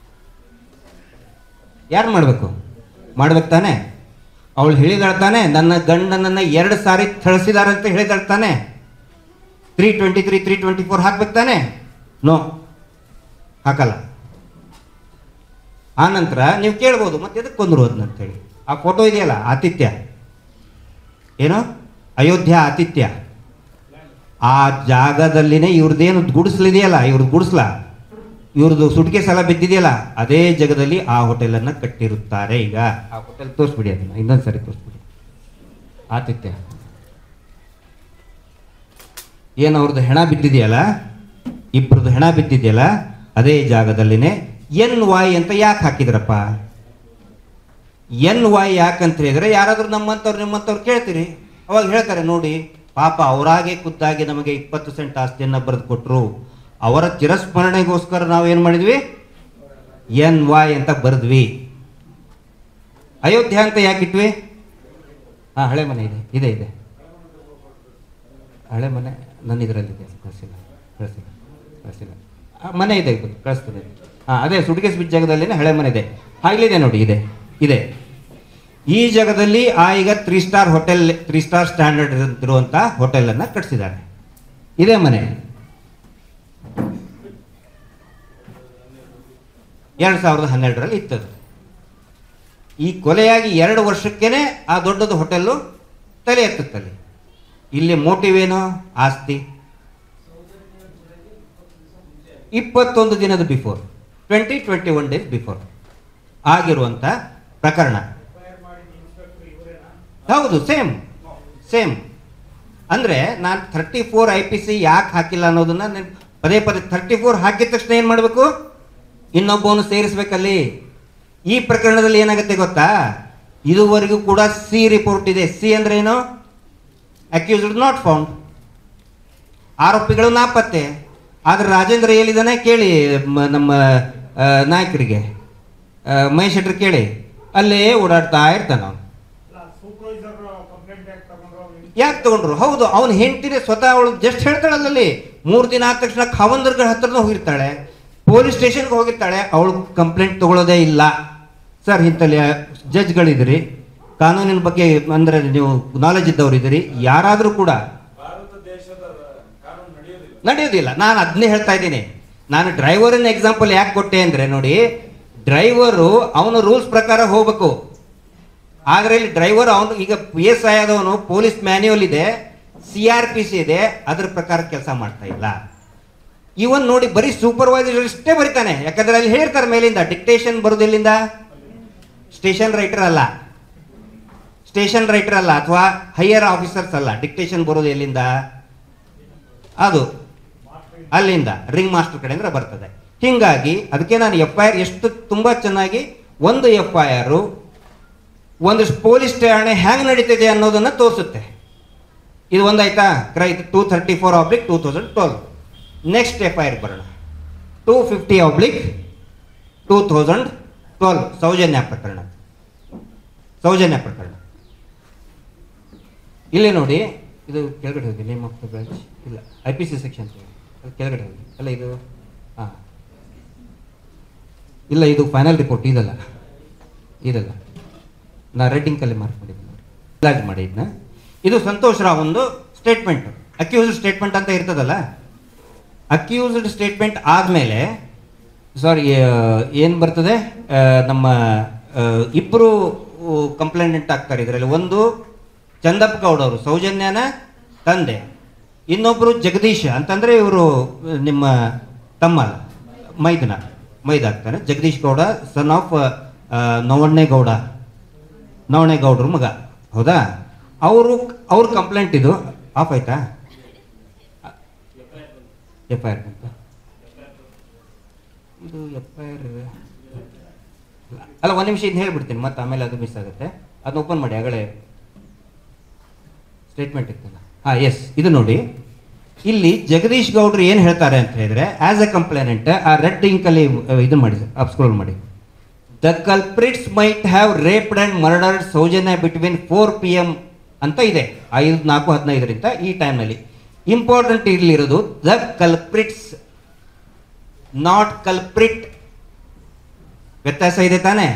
ಯಾರು ಮಾಡಬೇಕು ಮಾಡ್ಬೇಕು ತಾನೆ ಅವಳು ಹೇಳಿದಾಳೆ ತಾನೆ ನನ್ನ ಗಂಡನನ್ನ ಎರಡು ಸಾರಿ ಥಳಿಸಿದಾರೆ ಅಂತ ಹೇಳಿದಾಳೆ ತಾನೆ three twenty three three twenty four ಹಾಕ್ಬೇಕು ತಾನೆ ನೋ ಹಾಕಲ್ಲ ಆ ನಂತರ ನೀವು ಕೇಳ್ಬೋದು ಮತ್ತೆ ಎದಕ್ಕೆ ಕೊಂದ್ರು ಅದನ್ನ ಅಂತೇಳಿ ಆ ಫೋಟೋ ಇದೆಯಲ್ಲ ಆತಿಥ್ಯ ಏನು ಅಯೋಧ್ಯ ಆತಿಥ್ಯ ಆ ಜಾಗದಲ್ಲಿನೇ ಇವ್ರದ್ದೇನು ಗುಡಿಸ್ಲಿದೆಯಲ್ಲ ಇವ್ರದ್ದು ಗುಡಿಸ್ಲ ಇವ್ರದ್ದು ಸುಟ್ಕೇಸ್ ಎಲ್ಲ ಬಿದ್ದಿದೆಯಲ್ಲ ಅದೇ ಜಾಗದಲ್ಲಿ ಆ ಹೋಟೆಲನ್ನು ಕಟ್ಟಿರುತ್ತಾರೆ ಈಗ ಆ ಹೋಟೆಲ್ ತೋರಿಸ್ಬಿಡಿ ಅದನ್ನ ಇನ್ನೊಂದು ಸರಿ ತೋರಿಸ್ಬಿಡಿ ಆತಿಥ್ಯ ಏನು ಅವ್ರದ್ದು ಹೆಣ ಬಿದ್ದಿದೆಯಲ್ಲ ಇಬ್ಬರದ್ದು ಹೆಣ ಬಿದ್ದಿದೆಯಲ್ಲ ಅದೇ ಜಾಗದಲ್ಲಿನೇ ಎನ್ ವಾಯ್ ಅಂತ ಯಾಕೆ ಹಾಕಿದ್ರಪ್ಪ ಎನ್ ವಾಯ್ ಯಾಕಂತ ಹೇಳಿದ್ರೆ ಯಾರಾದ್ರೂ ನಮ್ಮಂಥವ್ರು ನಿಮ್ಮಂಥವ್ರು ಕೇಳ್ತೀರಿ ಅವಾಗ ಹೇಳ್ತಾರೆ ನೋಡಿ ಪಾಪ ಅವರಾಗೆ ಖುದ್ದಾಗಿ ನಮಗೆ ಇಪ್ಪತ್ತು ಸೆಂಟ್ ಆಸ್ತಿಯನ್ನು ಬರೆದು ಕೊಟ್ಟರು ಅವರ ಚಿರಸ್ಮರಣೆಗೋಸ್ಕರ ನಾವು ಏನು ಮಾಡಿದ್ವಿ ಎನ್ ವಾಯ್ ಅಂತ ಬರೆದ್ವಿ ಅಯೋಧ್ಯ ಅಂತ ಯಾಕಿಟ್ವಿ ಹಾ ಹಳೆ ಮನೆ ಇದೆ ಇದೆ ಇದೆ ಹಳೆ ಮನೆ ನನ್ನ ಇದರಲ್ಲಿದೆ ಕಳಿಸಿಲ್ಲ ಕಳಿಸಿಲ್ಲ ಕಳಿಸಿಲ್ಲ ಆ, ಮನೆ ಇದೆ ಇದು ಕಳಿಸ್ತೀನಿ ಹಾಂ ಅದೇ ಸುಟ್ಕೇಸ್ ಬಿದ್ದ ಜಾಗದಲ್ಲಿನೇ ಹಳೆ ಮನೆ ಇದೆ ಆಗ್ಲಿದೆ ನೋಡಿ ಇದೆ ಇದೆ ಈ ಜಾಗದಲ್ಲಿ ಆ ಈಗ three star hotel three star standard ಇರುವಂಥ ಹೋಟೆಲನ್ನು ಕಟ್ಟಿಸಿದ್ದಾರೆ ಇದೇ ಮನೆ ಎರಡು ಸಾವಿರದ ಹನ್ನೆರಡರಲ್ಲಿ ಇತ್ತದು ಈ ಕೊಲೆಯಾಗಿ ಎರಡು ವರ್ಷಕ್ಕೇನೆ ಆ ದೊಡ್ಡದು ಹೋಟೆಲ್ಲು ತಲೆ ಎತ್ತುತ್ತಲ್ಲಿ ಇಲ್ಲಿ ಮೋಟಿವ್ ಏನು ಆಸ್ತಿ ಇಪ್ಪತ್ತೊಂದು ದಿನದ before twenty twenty one days before ಆಗಿರುವಂಥ ಪ್ರಕರಣ ಹೌದು ಸೇಮ್ ಸೇಮ್ ಅಂದರೆ ನಾನು thirty four I P C ಯಾಕೆ ಹಾಕಿಲ್ಲ ಅನ್ನೋದನ್ನ ನೆನ್- ಪದೇ ಪದೇ ಥರ್ಟಿ ಫೋರ್ ಹಾಕಿದ ತಕ್ಷಣ ಏನು ಮಾಡಬೇಕು ಇನ್ನೊಬ್ಬವನು ಸೇರಿಸ್ಬೇಕಲ್ಲಿ ಈ ಪ್ರಕರಣದಲ್ಲಿ ಏನಾಗುತ್ತೆ ಗೊತ್ತಾ ಇದುವರೆಗೂ ಕೂಡ ಸಿ ರಿಪೋರ್ಟ್ ಇದೆ ಸಿ ಅಂದ್ರೆ ಏನು ಅಕ್ಯೂಸ್ಡ್ ನಾಟ್ ಫೌಂಡ್ ಆರೋಪಿಗಳು ನಾಪತ್ತೆ ಆದ್ರೆ ರಾಜೇಂದ್ರ ಹೇಳಿದಾನೆ ಕೇಳಿ ಮ- ನಮ್ಮ ಆ, ನಾಯಕರಿಗೆ ಆ, ಮಹೇಶ್ ಶೆಟ್ರ್ ಕೇಳಿ ಅಲ್ಲೇ ಓಡಾಡ್ತಾ ಇರ್ತಾನ ಅವನು ಸೂಪರ್ವೈಸರ್ ಕಂಪ್ಲೇಂಟ್ ಯಾಕೆ ತಗೊಂಡ್ರು ಯಾಕೆ ತಗೊಂಡ್ರು ಹೌದು ಅವನ ಹೆಂಡತಿನೇ ಸ್ವತಃ ಅವಳು ಜಸ್ಟ್ ಹೇಳ್ತಾಳಲ್ಲಿ ಮೂರು ದಿನ ಆದ ತಕ್ಷಣ ಖಾವಂದರ್ಗಳ ಹತ್ರನೂ ಹೋಗಿರ್ತಾಳೆ ಪೊಲೀಸ್ ಸ್ಟೇಷನ್ಗೆ ಹೋಗಿರ್ತಾಳೆ ಅವಳು ಕಂಪ್ಲೇಂಟ್ ತಗೊಳ್ಳೋದೇ ಇಲ್ಲ ಸರ್ ಇಂಥಲ್ಲಿ ಜಡ್ಜ್ಗಳಿದ್ದೀರಿ ಕಾನೂನಿನ ಬಗ್ಗೆ ಅಂದರೆ ನೀವು ನಾಲೆಜ್ ಇದ್ದವ್ರು ಇದ್ದೀರಿ ಯಾರಾದರೂ ಕೂಡ ಭಾರತ ದೇಶದ ಕಾನೂನು ನಡೆಯೋದಿಲ್ಲ ನಡೆಯೋದಿಲ್ಲ ನಾನು ಅದನ್ನೇ ಹೇಳ್ತಾ ಇದ್ದೀನಿ ನಾನು ಡ್ರೈವರಿನ ಎಕ್ಸಾಂಪಲ್ ಯಾಕೆ ಕೊಟ್ಟೆ ಅಂದರೆ ನೋಡಿ ಡ್ರೈವರು ಅವನು ರೂಲ್ಸ್ ಪ್ರಕಾರ ಹೋಗ್ಬೇಕು ಆದರೆ ಇಲ್ಲಿ ಡ್ರೈವರ್ ಅವನು ಈಗ ಪಿ ಎಸ್ ಐ ಆದವನು ಪೊಲೀಸ್ ಮ್ಯಾನ್ಯುವಲ್ ಇದೆ ಸಿ ಆರ್ ಪಿ ಸಿ ಇದೆ ಅದ್ರ ಪ್ರಕಾರ ಕೆಲಸ ಮಾಡ್ತಾ ಇಲ್ಲ ಇವನ್ ನೋಡಿ ಬರೀ ಸೂಪರ್ವೈಸರ್ ಇಷ್ಟೇ ಬರಿತಾನೆ ಯಾಕಂದ್ರೆ ಅಲ್ಲಿ ಹೇಳ್ತಾರೆ ಮೇಲಿಂದ ಡಿಕ್ಟೇಷನ್ ಬರೋದಿಲ್ಲಿಂದ ಸ್ಟೇಷನ್ ರೈಟರ್ ಅಲ್ಲ ಸ್ಟೇಷನ್ ರೈಟರ್ ಅಲ್ಲ ಅಥವಾ ಹೈಯರ್ ಆಫೀಸರ್ಸ್ ಅಲ್ಲ ಡಿಕ್ಟೇಷನ್ ಬರೋದು ಎಲ್ಲಿಂದ ಅದು ಅಲ್ಲಿಂದ ರಿಂಗ್ ಮಾಸ್ಟರ್ ಕಡೆಯಿಂದ ಬರ್ತದೆ ಹಿಂಗಾಗಿ ಅದಕ್ಕೆ ನಾನು ಎಫ್ ಐ ಆರ್ ಎಷ್ಟು ತುಂಬ ಚೆನ್ನಾಗಿ ಒಂದು ಎಫ್ ಐ ಆರು ಒಂದು ಪೊಲೀಸ್ ಠಾಣೆ ಹ್ಯಾಂಗ್ ನಡೀತಿದೆ ಅನ್ನೋದನ್ನ ತೋರಿಸುತ್ತೆ ಇದು ಒಂದಾಯ್ತಾ crime two thirty four oblique two thousand twelve next F I R ಬರೋಣ two fifty oblique two thousand twelve ಸೌಜನ್ಯ ಪ್ರಕರಣ ಸೌಜನ್ಯ ಪ್ರಕರಣ ಇಲ್ಲಿ ನೋಡಿ ಇದು ಕೆಳಗಡೆ ಹೋಗಿ ನೇಮ್ ಆಫ್ ದ ಬ್ರಾಂಚ್ ಇಲ್ಲ ಐ ಪಿ ಸಿ ಸೆಕ್ಷನ್ ಕೆಳಗಡೆ ಹೋಗಿ ಅಲ್ಲ ಇದು ಹಾಂ ಇಲ್ಲ ಇದು ಫೈನಲ್ ರಿಪೋರ್ಟ್ ಇದಲ್ಲ ಇದಲ್ಲ ನಾ ರೆಡ್ಡಿಂಗ್ ಕಲ್ಲಿ ಮಾರ್ಕ್ ಮಾಡಿದ್ದೀನಿ ನೋಡಿ ಇಲಾಜ್ ಮಾಡಿ ಇದನ್ನ ಇದು ಸಂತೋಷ್ ರಾವ್ ಒಂದು ಸ್ಟೇಟ್ಮೆಂಟ್ ಅಕ್ಯೂಸ್ಡ್ ಸ್ಟೇಟ್ಮೆಂಟ್ ಅಂತ ಇರ್ತದಲ್ಲ ಅಕ್ಯೂಸ್ಡ್ ಸ್ಟೇಟ್ಮೆಂಟ್ ಆದಮೇಲೆ ಸಾರಿ ಏನು ಬರ್ತದೆ ಆ, ನಮ್ಮ ಇಬ್ಬರು ಕಂಪ್ಲೇಂಟ್ ಆಗ್ತಾರೆ ಇದರಲ್ಲಿ ಒಂದು ಚಂದಪ್ಪ ಗೌಡ ಅವರು ಸೌಜನ್ಯನ ತಂದೆ ಇನ್ನೊಬ್ಬರು ಜಗದೀಶ್ ಅಂತಂದರೆ ಇವರು ನಿಮ್ಮ ತಮ್ಮ ಮೈದನ ಮೈದ ಆಗ್ತಾನೆ ಜಗದೀಶ್ ಗೌಡ ಸನ್ ಆಫ್ ನವಣ್ಣೇಗೌಡ ನವಣ್ಣೇಗೌಡ್ರ ಮಗ ಹೌದಾ ಅವರು ಅವ್ರ ಕಂಪ್ಲೇಂಟ್ ಇದು ಆಫ್ ಆಯ್ತಾ ಎಫ್ ಐ ಆರ್ ಅಂತ ಇದು ಎಫ್ ಐ ಆರ್ ಅಲ್ಲ ಒಂದು ನಿಮಿಷ ಇದು ಹೇಳ್ಬಿಡ್ತೀನಿ ಮತ್ತೆ ಆಮೇಲೆ ಅದು ಮಿಸ್ ಆಗುತ್ತೆ ಅದನ್ನ ಓಪನ್ ಮಾಡಿ ಆಗಲೇ ಸ್ಟೇಟ್ಮೆಂಟ್ ಇತ್ತಲ್ಲ ಹಾಂ ಎಸ್ ಇದು ನೋಡಿ ಇಲ್ಲಿ ಜಗದೀಶ್ ಗೌಡ್ರು ಏನು ಹೇಳ್ತಾರೆ ಅಂತ ಹೇಳಿದ್ರೆ ಆಸ್ ಎ ಕಂಪ್ಲೇನೆಂಟ್ ಆ ರೆಡ್ ಇಂಕಲ್ಲಿ ಇದು ಮಾಡಿ ಅಪ್ಸ್ಕ್ರೋಲ್ ಮಾಡಿ the culprits might have raped and murdered Soujanya between four P M ಅಂತ ಇದೆ ಐದು ನಾಲ್ಕು ಹದಿನೈದರಿಂದ ಈ ಟೈಮ್ನಲ್ಲಿ ಇಂಪಾರ್ಟೆಂಟ್ ಇರಲಿರೋದು ದ ಕಲ್ಪ್ರಿಟ್ಸ್ ನಾಟ್ ಕಲ್ಪ್ರಿಟ್ ವ್ಯತ್ಯಾಸ ಇದೆ ತಾನೇ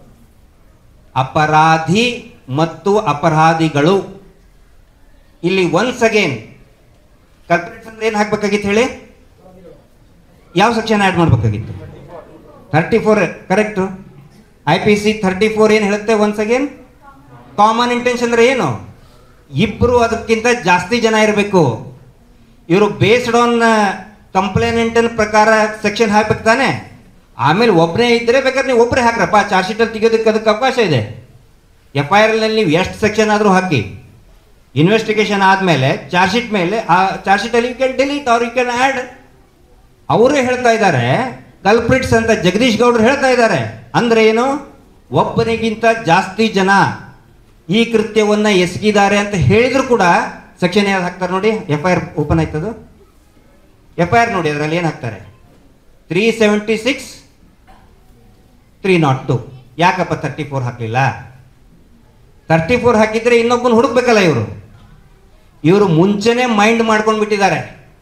ಅಪರಾಧಿ ಮತ್ತು ಅಪರಾಧಿಗಳು ಇಲ್ಲಿ ಒನ್ಸ್ ಅಗೇನ್ ಕಲ್ಪ್ರಿಟ್ಸ್ ಅಂದ್ರೆ ಏನು ಹಾಕ್ಬೇಕಾಗಿತ್ತು ಹೇಳಿ ಯಾವ ಸೆಕ್ಷನ್ ಆ್ಯಡ್ ಮಾಡಬೇಕಾಗಿತ್ತು thirty four correct I P C thirty four ಏನು ಹೇಳುತ್ತೆ ಒನ್ಸ್ ಅಗೇನ್ ಕಾಮನ್ ಇಂಟೆನ್ಷನ್ ಅಂದ್ರೆ ಏನು ಇಬ್ಬರು ಅದಕ್ಕಿಂತ ಜಾಸ್ತಿ ಜನ ಇರಬೇಕು ಇವರು ಬೇಸ್ಡ್ ಆನ್ ಕಂಪ್ಲೇನೆಂಟಿನ ಪ್ರಕಾರ ಸೆಕ್ಷನ್ ಹಾಕ್ಬೇಕು ತಾನೆ ಆಮೇಲೆ ಒಬ್ಬನೇ ಇದ್ದರೆ ಬೇಕಾದ್ರೆ ನೀವು ಒಬ್ಬರೇ ಹಾಕ್ರಪ್ಪ ಚಾರ್ಜ್ ಶೀಟಲ್ಲಿ ತೆಗೆಯೋದಕ್ಕೆ ಅದಕ್ಕೆ ಅವಕಾಶ ಇದೆ ಎಫ್ ಐ ಆರಲ್ಲಿ ನೀವು ಎಷ್ಟು ಸೆಕ್ಷನ್ ಆದರೂ ಹಾಕಿ ಇನ್ವೆಸ್ಟಿಗೇಷನ್ ಆದಮೇಲೆ ಚಾರ್ಜ್ ಶೀಟ್ ಮೇಲೆ ಆ ಚಾರ್ಜ್ ಶೀಟಲ್ಲಿ ಯು ಕ್ಯಾನ್ ಡಿಲೀಟ್ ಅವ್ರು ಯು ಕ್ಯಾನ್ ಆ್ಯಡ್ ಅವರೇ ಹೇಳ್ತಾ ಇದ್ದಾರೆ ಕಲ್ಪ್ರಿಟ್ಸ್ ಅಂತ ಜಗದೀಶ್ ಗೌಡ್ರು ಹೇಳ್ತಾ ಇದ್ದಾರೆ ಅಂದ್ರೆ ಏನು ಒಬ್ಬನಿಗಿಂತ ಜಾಸ್ತಿ ಜನ ಈ ಕೃತ್ಯವನ್ನ ಎಸಗಿದ್ದಾರೆ ಅಂತ ಹೇಳಿದ್ರು ಕೂಡ ಸೆಕ್ಷನ್ ಯಾವ್ದು ಹಾಕ್ತಾರೆ ನೋಡಿ ಎಫ್ ಐ ಆರ್ ಓಪನ್ ಆಯ್ತದು ಎಫ್ ಐ ಆರ್ ನೋಡಿ ಅದರಲ್ಲಿ ಏನು ಹಾಕ್ತಾರೆ three seventy six three not two ಯಾಕಪ್ಪ ತರ್ಟಿ ಫೋರ್ ಹಾಕಲಿಲ್ಲ ತರ್ಟಿ ಫೋರ್ ಹಾಕಿದ್ರೆ ಇನ್ನೊಬ್ಬನ ಹುಡುಕ್ಬೇಕಲ್ಲ ಇವರು ಇವರು ಮುಂಚೆನೆ ಮೈಂಡ್ ಮಾಡ್ಕೊಂಡು ಬಿಟ್ಟಿದ್ದಾರೆ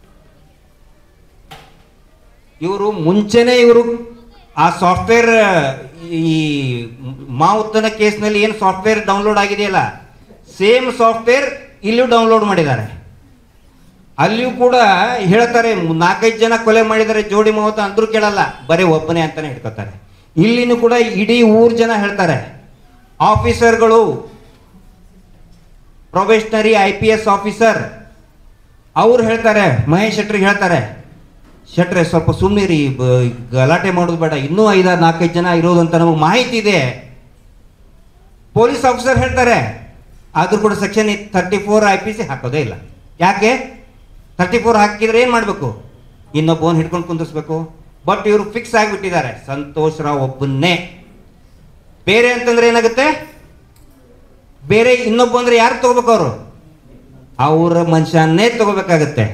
ಇವರು ಮುಂಚೆನೆ ಇವರು ಆ ಸಾಫ್ಟ್ವೇರ್ ಈ ಮಾವುತನ ಕೇಸ್ನಲ್ಲಿ ಏನು ಸಾಫ್ಟ್ವೇರ್ ಡೌನ್ಲೋಡ್ ಆಗಿದೆಯಲ್ಲ ಸೇಮ್ ಸಾಫ್ಟ್ವೇರ್ ಇಲ್ಲೂ ಡೌನ್ಲೋಡ್ ಮಾಡಿದ್ದಾರೆ ಅಲ್ಲಿಯೂ ಕೂಡ ಹೇಳ್ತಾರೆ ನಾಲ್ಕೈದು ಜನ ಕೊಲೆ ಮಾಡಿದ್ದಾರೆ ಜೋಡಿ ಮಾವುತ ಅಂದ್ರೂ ಕೇಳಲ್ಲ ಬರೀ ಒಬ್ಬನೇ ಅಂತಾನೆ ಹಿಡ್ಕೊತಾರೆ ಇಲ್ಲಿನೂ ಕೂಡ ಇಡೀ ಊರ್ ಜನ ಹೇಳ್ತಾರೆ ಆಫೀಸರ್ಗಳು probationary I P S officer ಅವ್ರು ಹೇಳ್ತಾರೆ ಮಹೇಶ್ ಶೆಟ್ರಿಗೆ ಹೇಳ್ತಾರೆ ಶೆಟ್ರೆ ಸ್ವಲ್ಪ ಸುಮ್ಮನಿರಿ ಗಲಾಟೆ ಮಾಡೋದು ಬೇಡ ಇನ್ನೂ ಐದಾರು ನಾಲ್ಕೈದು ಜನ ಇರೋದು ಅಂತ ನಮಗೆ ಮಾಹಿತಿ ಇದೆ ಪೊಲೀಸ್ ಆಫೀಸರ್ ಹೇಳ್ತಾರೆ ಆದ್ರೂ ಕೂಡ section thirty four I P C ಹಾಕೋದೇ ಇಲ್ಲ ಯಾಕೆ ತರ್ಟಿ ಫೋರ್ ಹಾಕಿದ್ರೆ ಏನು ಮಾಡಬೇಕು ಇನ್ನೊಬ್ಬವನ್ ಹಿಡ್ಕೊಂಡು ಕುಂದಿಸ್ಬೇಕು ಬಟ್ ಇವರು ಫಿಕ್ಸ್ ಆಗಿಬಿಟ್ಟಿದ್ದಾರೆ ಸಂತೋಷ್ ರಾವ್ ಒಬ್ಬನ್ನೇ ಬೇರೆ ಅಂತಂದ್ರೆ ಏನಾಗುತ್ತೆ ಬೇರೆ ಇನ್ನೊಬ್ಬ ಅಂದ್ರೆ ಯಾರು ತಗೋಬೇಕು ಅವರು ಅವರ ಮನುಷ್ಯನ್ನೇ ತಗೋಬೇಕಾಗತ್ತೆ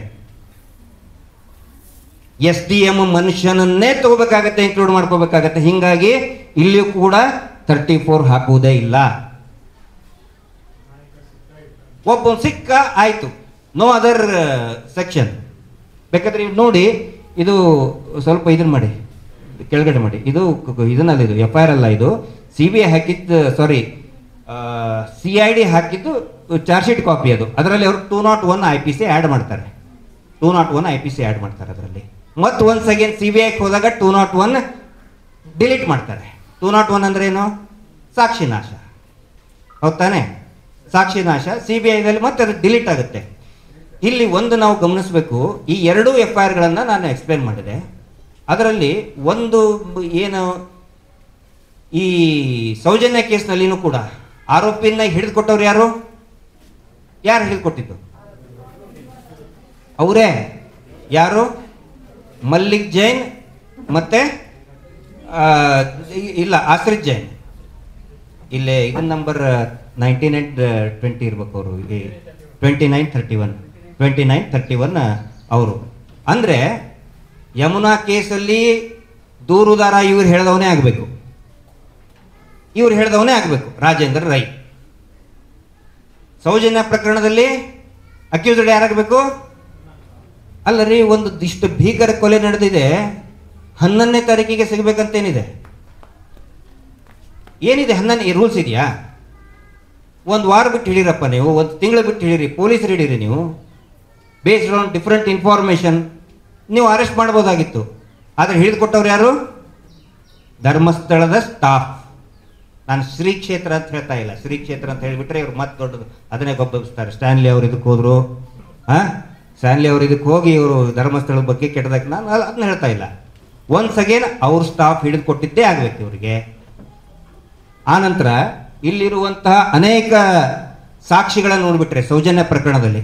ಎಸ್ ಡಿ ಎಂ ಮನುಷ್ಯನನ್ನೇ ತಗೋಬೇಕಾಗತ್ತೆ ಇನ್ಕ್ಲೂಡ್ ಮಾಡ್ಕೋಬೇಕಾಗತ್ತೆ ಹಿಂಗಾಗಿ ಇಲ್ಲಿಯೂ ಕೂಡ ತರ್ಟಿ ಫೋರ್ ಹಾಕುವುದೇ ಇಲ್ಲ ಒಬ್ಬ ಸಿಕ್ಕ ಆಯ್ತು ನೋ ಅದರ್ ಸೆಕ್ಷನ್ ಬೇಕಾದ್ರೆ ನೀವು ನೋಡಿ ಇದು ಸ್ವಲ್ಪ ಇದನ್ನ ಮಾಡಿ ಕೆಳಗಡೆ ಮಾಡಿ ಇದು ಕ- ಇದನ್ನಲ್ಲ ಇದು ಎಫ್ ಐ ಆರ್ ಅಲ್ಲ ಇದು ಸಿ ಬಿ ಐ ಹಾಕಿದ್ದು ಸಾರಿ ಸಿ ಐ ಡಿ ಹಾಕಿದ್ದು ಚಾರ್ಜ್ ಶೀಟ್ ಕಾಪಿ ಅದು ಅದರಲ್ಲಿ ಅವರು two not one I P C add ಮಾಡ್ತಾರೆ two not one I P C add ಮಾಡ್ತಾರೆ ಅದರಲ್ಲಿ ಮತ್ತು ಒನ್ಸ್ ಅಗೇನ್ ಸಿ ಬಿ ಐಗೆ ಹೋದಾಗ ಟೂ ನಾಟ್ ಒನ್ ಡಿಲೀಟ್ ಮಾಡ್ತಾರೆ ಟೂ ನಾಟ್ ಒನ್ ಅಂದ್ರೆ ಏನು ಸಾಕ್ಷಿ ನಾಶ ಹೌದ್ ತಾನೆ ಸಾಕ್ಷಿ ನಾಶ ಸಿ ಬಿ ಐದಲ್ಲಿ ಮತ್ತೆ ಅದು ಡಿಲೀಟ್ ಆಗುತ್ತೆ ಇಲ್ಲಿ ಒಂದು ನಾವು ಗಮನಿಸಬೇಕು ಈ ಎರಡೂ ಎಫ್ ಐ ಆರ್ಗಳನ್ನು ನಾನು ಎಕ್ಸ್ಪ್ಲೇನ್ ಮಾಡಿದೆ ಅದರಲ್ಲಿ ಒಂದು ಏನು ಈ ಸೌಜನ್ಯ ಕೇಸ್ನಲ್ಲಿನೂ ಕೂಡ ಆರೋಪಿನ ಹಿಡಿದುಕೊಟ್ಟವ್ರು ಯಾರು ಯಾರು ಹಿಡಿದುಕೊಟ್ಟಿದ್ದು ಅವರೇ ಯಾರು ಮಲ್ಲಿಕ್ ಜೈನ್ ಮತ್ತೆ ಆ, ಇ- ಇಲ್ಲ ಆಶ್ರಿತ್ ಜೈನ್ ಇಲ್ಲೇ ಇದನ್ನ ನಂಬರ್ ನೈಂಟಿ ನೈನ್ ಟ್ವೆಂಟಿ ಇರ್ಬೇಕು ಅವರು twenty nine thirty one twenty nine thirty one ಅವರು ಅಂದರೆ ಯಮುನಾ ಕೇಸಲ್ಲಿ ದೂರುದಾರ ಇವ್ರು ಹೇಳ್ದವನೇ ಆಗಬೇಕು ಇವ್ರು ಹೇಳ್ದವನೇ ಆಗಬೇಕು ರಾಜೇಂದ್ರ ರೈ ಸೌಜನ್ಯ ಪ್ರಕರಣದಲ್ಲಿ ಅಕ್ಯೂಸ್ಡ್ ಯಾರಾಗಬೇಕು ಅಲ್ಲ ರೀ ಒಂದು ಇಷ್ಟು ಭೀಕರ ಕೊಲೆ ನಡೆದಿದೆ ಹನ್ನೊಂದನೇ ತಾರೀಕಿಗೆ ಸಿಗಬೇಕಂತೇನಿದೆ ಏನಿದೆ ಹನ್ನೊಂದು ರೂಲ್ಸ್ ಇದೆಯಾ ಒಂದು ವಾರ ಬಿಟ್ಟು ಹಿಡೀರಪ್ಪ ನೀವು ಒಂದು ತಿಂಗಳು ಬಿಟ್ಟು ಹಿಡೀರಿ ಪೊಲೀಸರು ಹಿಡೀರಿ ನೀವು ಬೇಸ್ಡ್ ಆನ್ ಡಿಫ್ರೆಂಟ್ ಇನ್ಫಾರ್ಮೇಷನ್ ನೀವು ಅರೆಸ್ಟ್ ಮಾಡ್ಬೋದಾಗಿತ್ತು ಆದರೆ ಹಿಡಿದುಕೊಟ್ಟವ್ರು ಯಾರು ಧರ್ಮಸ್ಥಳದ ಸ್ಟಾಫ್ ನಾನು ಶ್ರೀ ಕ್ಷೇತ್ರ ಅಂತ ಹೇಳ್ತಾ ಇಲ್ಲ ಶ್ರೀ ಕ್ಷೇತ್ರ ಅಂತ ಹೇಳಿಬಿಟ್ರೆ ಇವ್ರು ಮತ್ತೆ ದೊಡ್ಡದು ಅದನ್ನೇ ಗೊಬ್ಬರಿಸ್ತಾರೆ ಸ್ಟ್ಯಾನ್ಲಿ ಅವ್ರು ಇದಕ್ಕೆ ಹೋದ್ರು ಹಾಂ ಸ್ಟ್ಯಾನ್ಲಿ ಅವ್ರು ಇದಕ್ಕೆ ಹೋಗಿ ಇವರು ಧರ್ಮಸ್ಥಳದ ಬಗ್ಗೆ ಕೆಟ್ಟದಾಗ ನಾನು ಅದನ್ನ ಹೇಳ್ತಾ ಇಲ್ಲ ಒನ್ಸ್ ಅಗೇನ್ ಅವ್ರ ಸ್ಟಾಫ್ ಹಿಡಿದು ಕೊಟ್ಟಿದ್ದೇ ಆಗ್ಬೇಕು ಇವರಿಗೆ ಆನಂತರ ಇಲ್ಲಿರುವಂತಹ ಅನೇಕ ಸಾಕ್ಷಿಗಳನ್ನು ನೋಡ್ಬಿಟ್ರೆ ಸೌಜನ್ಯ ಪ್ರಕರಣದಲ್ಲಿ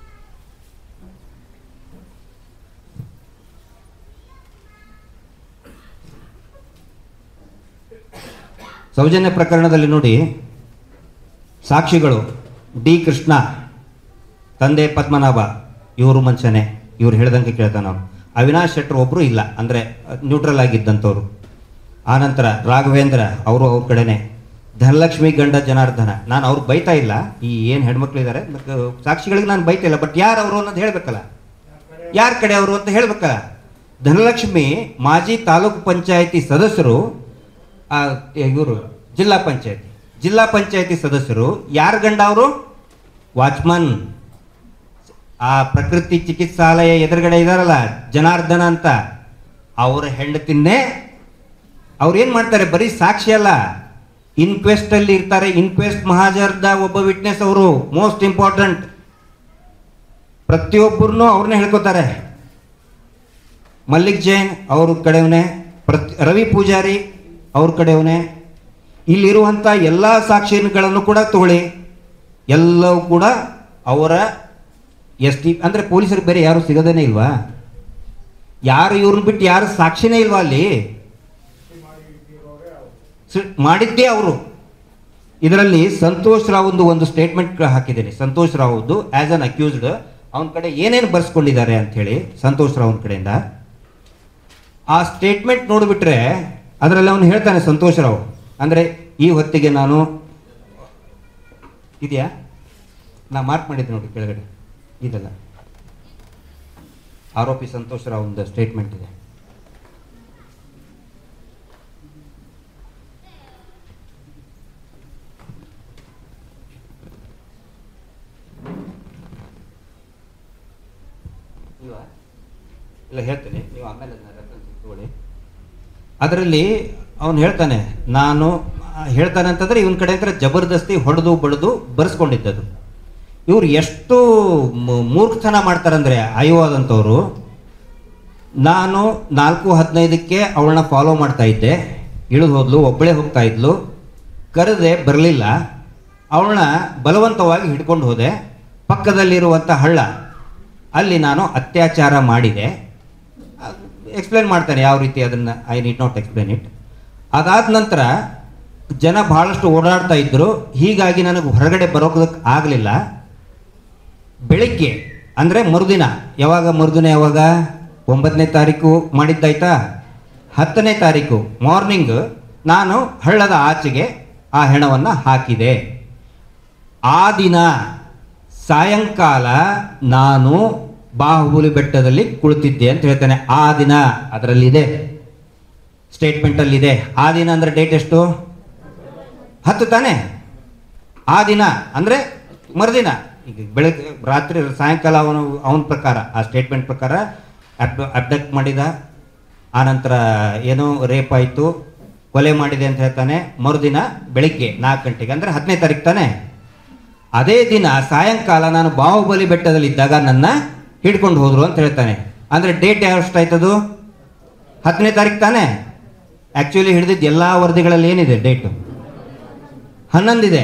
ಸೌಜನ್ಯ ಪ್ರಕರಣದಲ್ಲಿ ನೋಡಿ ಸಾಕ್ಷಿಗಳು ಡಿ ಕೃಷ್ಣ ತಂದೆ ಪದ್ಮನಾಭ ಇವರು ಮನುಷ್ಯನೇ ಇವ್ರು ಹೇಳ್ದಂಗೆ ಕೇಳ್ತಾನೆ ನಾವು ಅವಿನಾಶ್ ಶೆಟ್ಟರ್ ಒಬ್ಬರು ಇಲ್ಲ ಅಂದರೆ ನ್ಯೂಟ್ರಲ್ ಆಗಿದ್ದಂಥವ್ರು ಆನಂತರ ರಾಘವೇಂದ್ರ ಅವರು ಅವ್ರ ಕಡೆನೆ ಧನಲಕ್ಷ್ಮಿ ಗಂಡ ಜನಾರ್ದನ ನಾನು ಅವ್ರಿಗೆ ಬೈತಾ ಇಲ್ಲ ಈ ಏನು ಹೆಣ್ಮಕ್ಳಿದ್ದಾರೆ ಮತ್ತೆ ಸಾಕ್ಷಿಗಳಿಗೆ ನಾನು ಬೈತಾ ಇಲ್ಲ ಬಟ್ ಯಾರು ಅವರು ಅನ್ನೋದು ಹೇಳ್ಬೇಕಲ್ಲ ಯಾರ ಕಡೆ ಅವರು ಅಂತ ಹೇಳ್ಬೇಕಲ್ಲ ಧನಲಕ್ಷ್ಮಿ ಮಾಜಿ ತಾಲೂಕು ಪಂಚಾಯತಿ ಸದಸ್ಯರು ಇವರು ಜಿಲ್ಲಾ ಪಂಚಾಯತಿ ಜಿಲ್ಲಾ ಪಂಚಾಯತಿ ಸದಸ್ಯರು ಯಾರ ಗಂಡ ಅವರು ವಾಚ್ಮನ್ ಆ ಪ್ರಕೃತಿ ಚಿಕಿತ್ಸಾಲಯ ಎದುರುಗಡೆ ಇದಾರಲ್ಲ ಜನಾರ್ದನ ಅಂತ ಅವರ ಹೆಂಡತಿನ್ನೇ ಅವ್ರು ಏನ್ ಮಾಡ್ತಾರೆ ಬರೀ ಸಾಕ್ಷಿ ಅಲ್ಲ ಇನ್ಕ್ವೆಸ್ಟ್ ಅಲ್ಲಿ ಇರ್ತಾರೆ ಇನ್ಕ್ವೆಸ್ಟ್ ಮಹಾಜರ್ದ ಒಬ್ಬ ವಿಟ್ನೆಸ್ ಅವರು ಮೋಸ್ಟ್ ಇಂಪಾರ್ಟೆಂಟ್ ಪ್ರತಿಯೊಬ್ಬರನ್ನು ಅವ್ರನ್ನೇ ಹೇಳ್ಕೊತಾರೆ ಮಲ್ಲಿಕ್ ಜೈನ್ ಅವ್ರ ಕಡೆಯವನೇ ಪ್ರತಿ ರವಿ ಪೂಜಾರಿ ಅವ್ರ ಕಡೆಯವನೇ ಇಲ್ಲಿರುವಂಥ ಎಲ್ಲ ಸಾಕ್ಷಿಗಳನ್ನು ಕೂಡ ತಗೊಳ್ಳಿ ಎಲ್ಲವೂ ಕೂಡ ಅವರ ಎಸ್ ಟಿ ಅಂದರೆ ಪೊಲೀಸರಿಗೆ ಬೇರೆ ಯಾರು ಸಿಗೋದೇನೆ ಇಲ್ವಾ ಯಾರು ಇವ್ರನ್ನ ಬಿಟ್ಟು ಯಾರು ಸಾಕ್ಷಿನೇ ಇಲ್ವಾ ಅಲ್ಲಿ ಸಿ- ಮಾಡಿದ್ದೇ ಅವರು ಇದರಲ್ಲಿ ಸಂತೋಷ್ ರಾವ್ದು ಒಂದು ಸ್ಟೇಟ್ಮೆಂಟ್ ಹಾಕಿದ್ದೇನೆ ಸಂತೋಷ್ ರಾವ್ದು ಆಸ್ ಅನ್ ಅಕ್ಯೂಸ್ಡ್ ಅವನ ಕಡೆ ಏನೇನು ಬರ್ಸ್ಕೊಂಡಿದ್ದಾರೆ ಅಂತ ಹೇಳಿ ಸಂತೋಷ್ ರಾವ್ನ ಕಡೆಯಿಂದ ಆ ಸ್ಟೇಟ್ಮೆಂಟ್ ನೋಡಿಬಿಟ್ರೆ ಅದರಲ್ಲಿ ಅವನು ಹೇಳ್ತಾನೆ ಸಂತೋಷ್ ರಾವ್ ಅಂದರೆ ಈ ಹೊತ್ತಿಗೆ ನಾನು ಇದೆಯಾ ನಾ ಮಾರ್ಕ್ ಮಾಡಿದ್ದೆ ನೋಡಿ ಕೆಳಗಡೆ ಇದಲ್ಲ ಆರೋಪಿ ಸಂತೋಷ್ ರಾವ್ ಒಂದು ಸ್ಟೇಟ್ಮೆಂಟ್ ಇದೆ ಇಲ್ವಾ? ಇಲ್ಲ ಹೇಳ್ತೇನೆ ನೀವು ಆಮೇಲೆ ಅದನ್ನ reference ತಗೊಳ್ಳಿ ಅದರಲ್ಲಿ ಅವನು ಹೇಳ್ತಾನೆ ನಾನು ಆ, ಹೇಳ್ತಾನೆ ಅಂತಂದ್ರೆ ಇವನ್ ಕಡೆ ಅಂದ್ರೆ ಜಬರ್ದಸ್ತಿ ಹೊಡೆದು ಬಡ್ದು ಬರ್ಸ್ಕೊಂಡಿದ್ದದು ಇವ್ರು ಎಷ್ಟು ಮೂ- ಮೂರ್ಖತನ ಮಾಡ್ತಾರಂದ್ರೆ ಆಯುವಾದಂಥವ್ರು ನಾನು ನಾಲ್ಕು ಹದಿನೈದಕ್ಕೆ ಅವಳನ್ನ ಫಾಲೋ ಮಾಡ್ತಾ ಇದ್ದೆ ಇಳಿದು ಹೋದ್ಲು ಒಬ್ಬಳೇ ಹೋಗ್ತಾ ಇದ್ಲು ಕರೆದೆ ಬರಲಿಲ್ಲ ಅವಳನ್ನ ಬಲವಂತವಾಗಿ ಹಿಡ್ಕೊಂಡು ಹೋದೆ ಪಕ್ಕದಲ್ಲಿರುವಂಥ ಹಳ್ಳ ಅಲ್ಲಿ ನಾನು ಅತ್ಯಾಚಾರ ಮಾಡಿದೆ ಎಕ್ಸ್ಪ್ಲೇನ್ ಮಾಡ್ತಾನೆ ಯಾವ ರೀತಿ ಅದನ್ನು I need not explain it ಅದಾದ ನಂತರ ಜನ ಬಹಳಷ್ಟು ಓಡಾಡ್ತಾ ಇದ್ರು ಹೀಗಾಗಿ ನನಗೆ ಹೊರಗಡೆ ಬರೋದಕ್ಕೆ ಆಗಲಿಲ್ಲ ಬೆಳಿಗ್ಗೆ ಅಂದರೆ ಮರುದಿನ ಯಾವಾಗ ಮರುದಿನ ಯಾವಾಗ ಒಂಬತ್ತನೇ ತಾರೀಕು ಮಾಡಿದ್ದಾಯ್ತಾ ಹತ್ತನೇ ತಾರೀಕು ಮಾರ್ನಿಂಗ್ ನಾನು ಹಳ್ಳದ ಆಚೆಗೆ ಆ ಹೆಣವನ್ನು ಹಾಕಿದೆ ಆ ದಿನ ಸಾಯಂಕಾಲ ನಾನು ಬಾಹುಬಲಿ ಬೆಟ್ಟದಲ್ಲಿ ಕುಳಿತಿದ್ದೆ ಅಂತ ಹೇಳ್ತಾನೆ ಆ ದಿನ ಅದರಲ್ಲಿದೆ ಸ್ಟೇಟ್ಮೆಂಟಲ್ಲಿದೆ ಆ ದಿನ ಅಂದರೆ ಡೇಟ್ ಎಷ್ಟು ಹತ್ತು ತಾನೆ ಆ ದಿನ ಅಂದರೆ ಮರುದಿನ ಈಗ ಬೆಳಗ್ಗೆ ರಾತ್ರಿ ಸಾಯಂಕಾಲ ಅವನು ಅವನ ಪ್ರಕಾರ ಆ ಸ್ಟೇಟ್ಮೆಂಟ್ ಪ್ರಕಾರ ಅಬ್ ಅಬ್ಡಕ್ಟ್ ಮಾಡಿದ ಆನಂತರ ಏನೋ ರೇಪ್ ಆಯಿತು ಕೊಲೆ ಮಾಡಿದೆ ಅಂತ ಹೇಳ್ತಾನೆ ಮರುದಿನ ಬೆಳಿಗ್ಗೆ ನಾಲ್ಕು ಗಂಟೆಗೆ ಅಂದರೆ ಹತ್ತನೇ ತಾರೀಕು ತಾನೆ ಅದೇ ದಿನ ಸಾಯಂಕಾಲ ನಾನು ಬಾಹುಬಲಿ ಬೆಟ್ಟದಲ್ಲಿ ಇದ್ದಾಗ ನನ್ನ ಹಿಡ್ಕೊಂಡು ಹೋದ್ರು ಅಂತ ಹೇಳ್ತಾನೆ ಅಂದರೆ ಡೇಟ್ ಎಷ್ಟಾಯ್ತದು ಹತ್ತನೇ ತಾರೀಕು ತಾನೆ ಆ್ಯಕ್ಚುಲಿ ಹಿಡಿದಿದ್ದು ಎಲ್ಲ ವರದಿಗಳಲ್ಲಿ ಏನಿದೆ ಡೇಟು ಹನ್ನೊಂದಿದೆ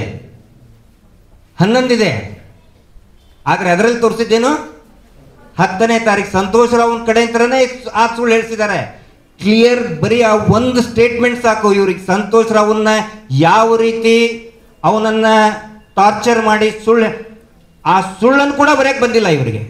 ಹನ್ನೊಂದಿದೆ ಆದರೆ ಅದರಲ್ಲಿ ತೋರಿಸಿದ್ದೇನು ಹತ್ತನೇ ತಾರೀಕು ಸಂತೋಷ್ ರಾವ್ನ ಕಡೆ ಅಂತಲೇ ಆ ಸುಳ್ಳು ಹೇಳ್ಸಿದ್ದಾರೆ ಕ್ಲಿಯರ್ ಬರೀ ಆ ಒಂದು ಸ್ಟೇಟ್ಮೆಂಟ್ ಸಾಕು ಇವ್ರಿಗೆ ಸಂತೋಷ್ ರಾವ್ನ ಯಾವ ರೀತಿ ಅವನನ್ನ ಟಾರ್ಚರ್ ಮಾಡಿ ಸುಳ್ಳು ಆ ಸುಳ್ಳನ್ನು ಕೂಡ ಬರೆಯಕ್ಕೆ ಬಂದಿಲ್ಲ ಇವರಿಗೆ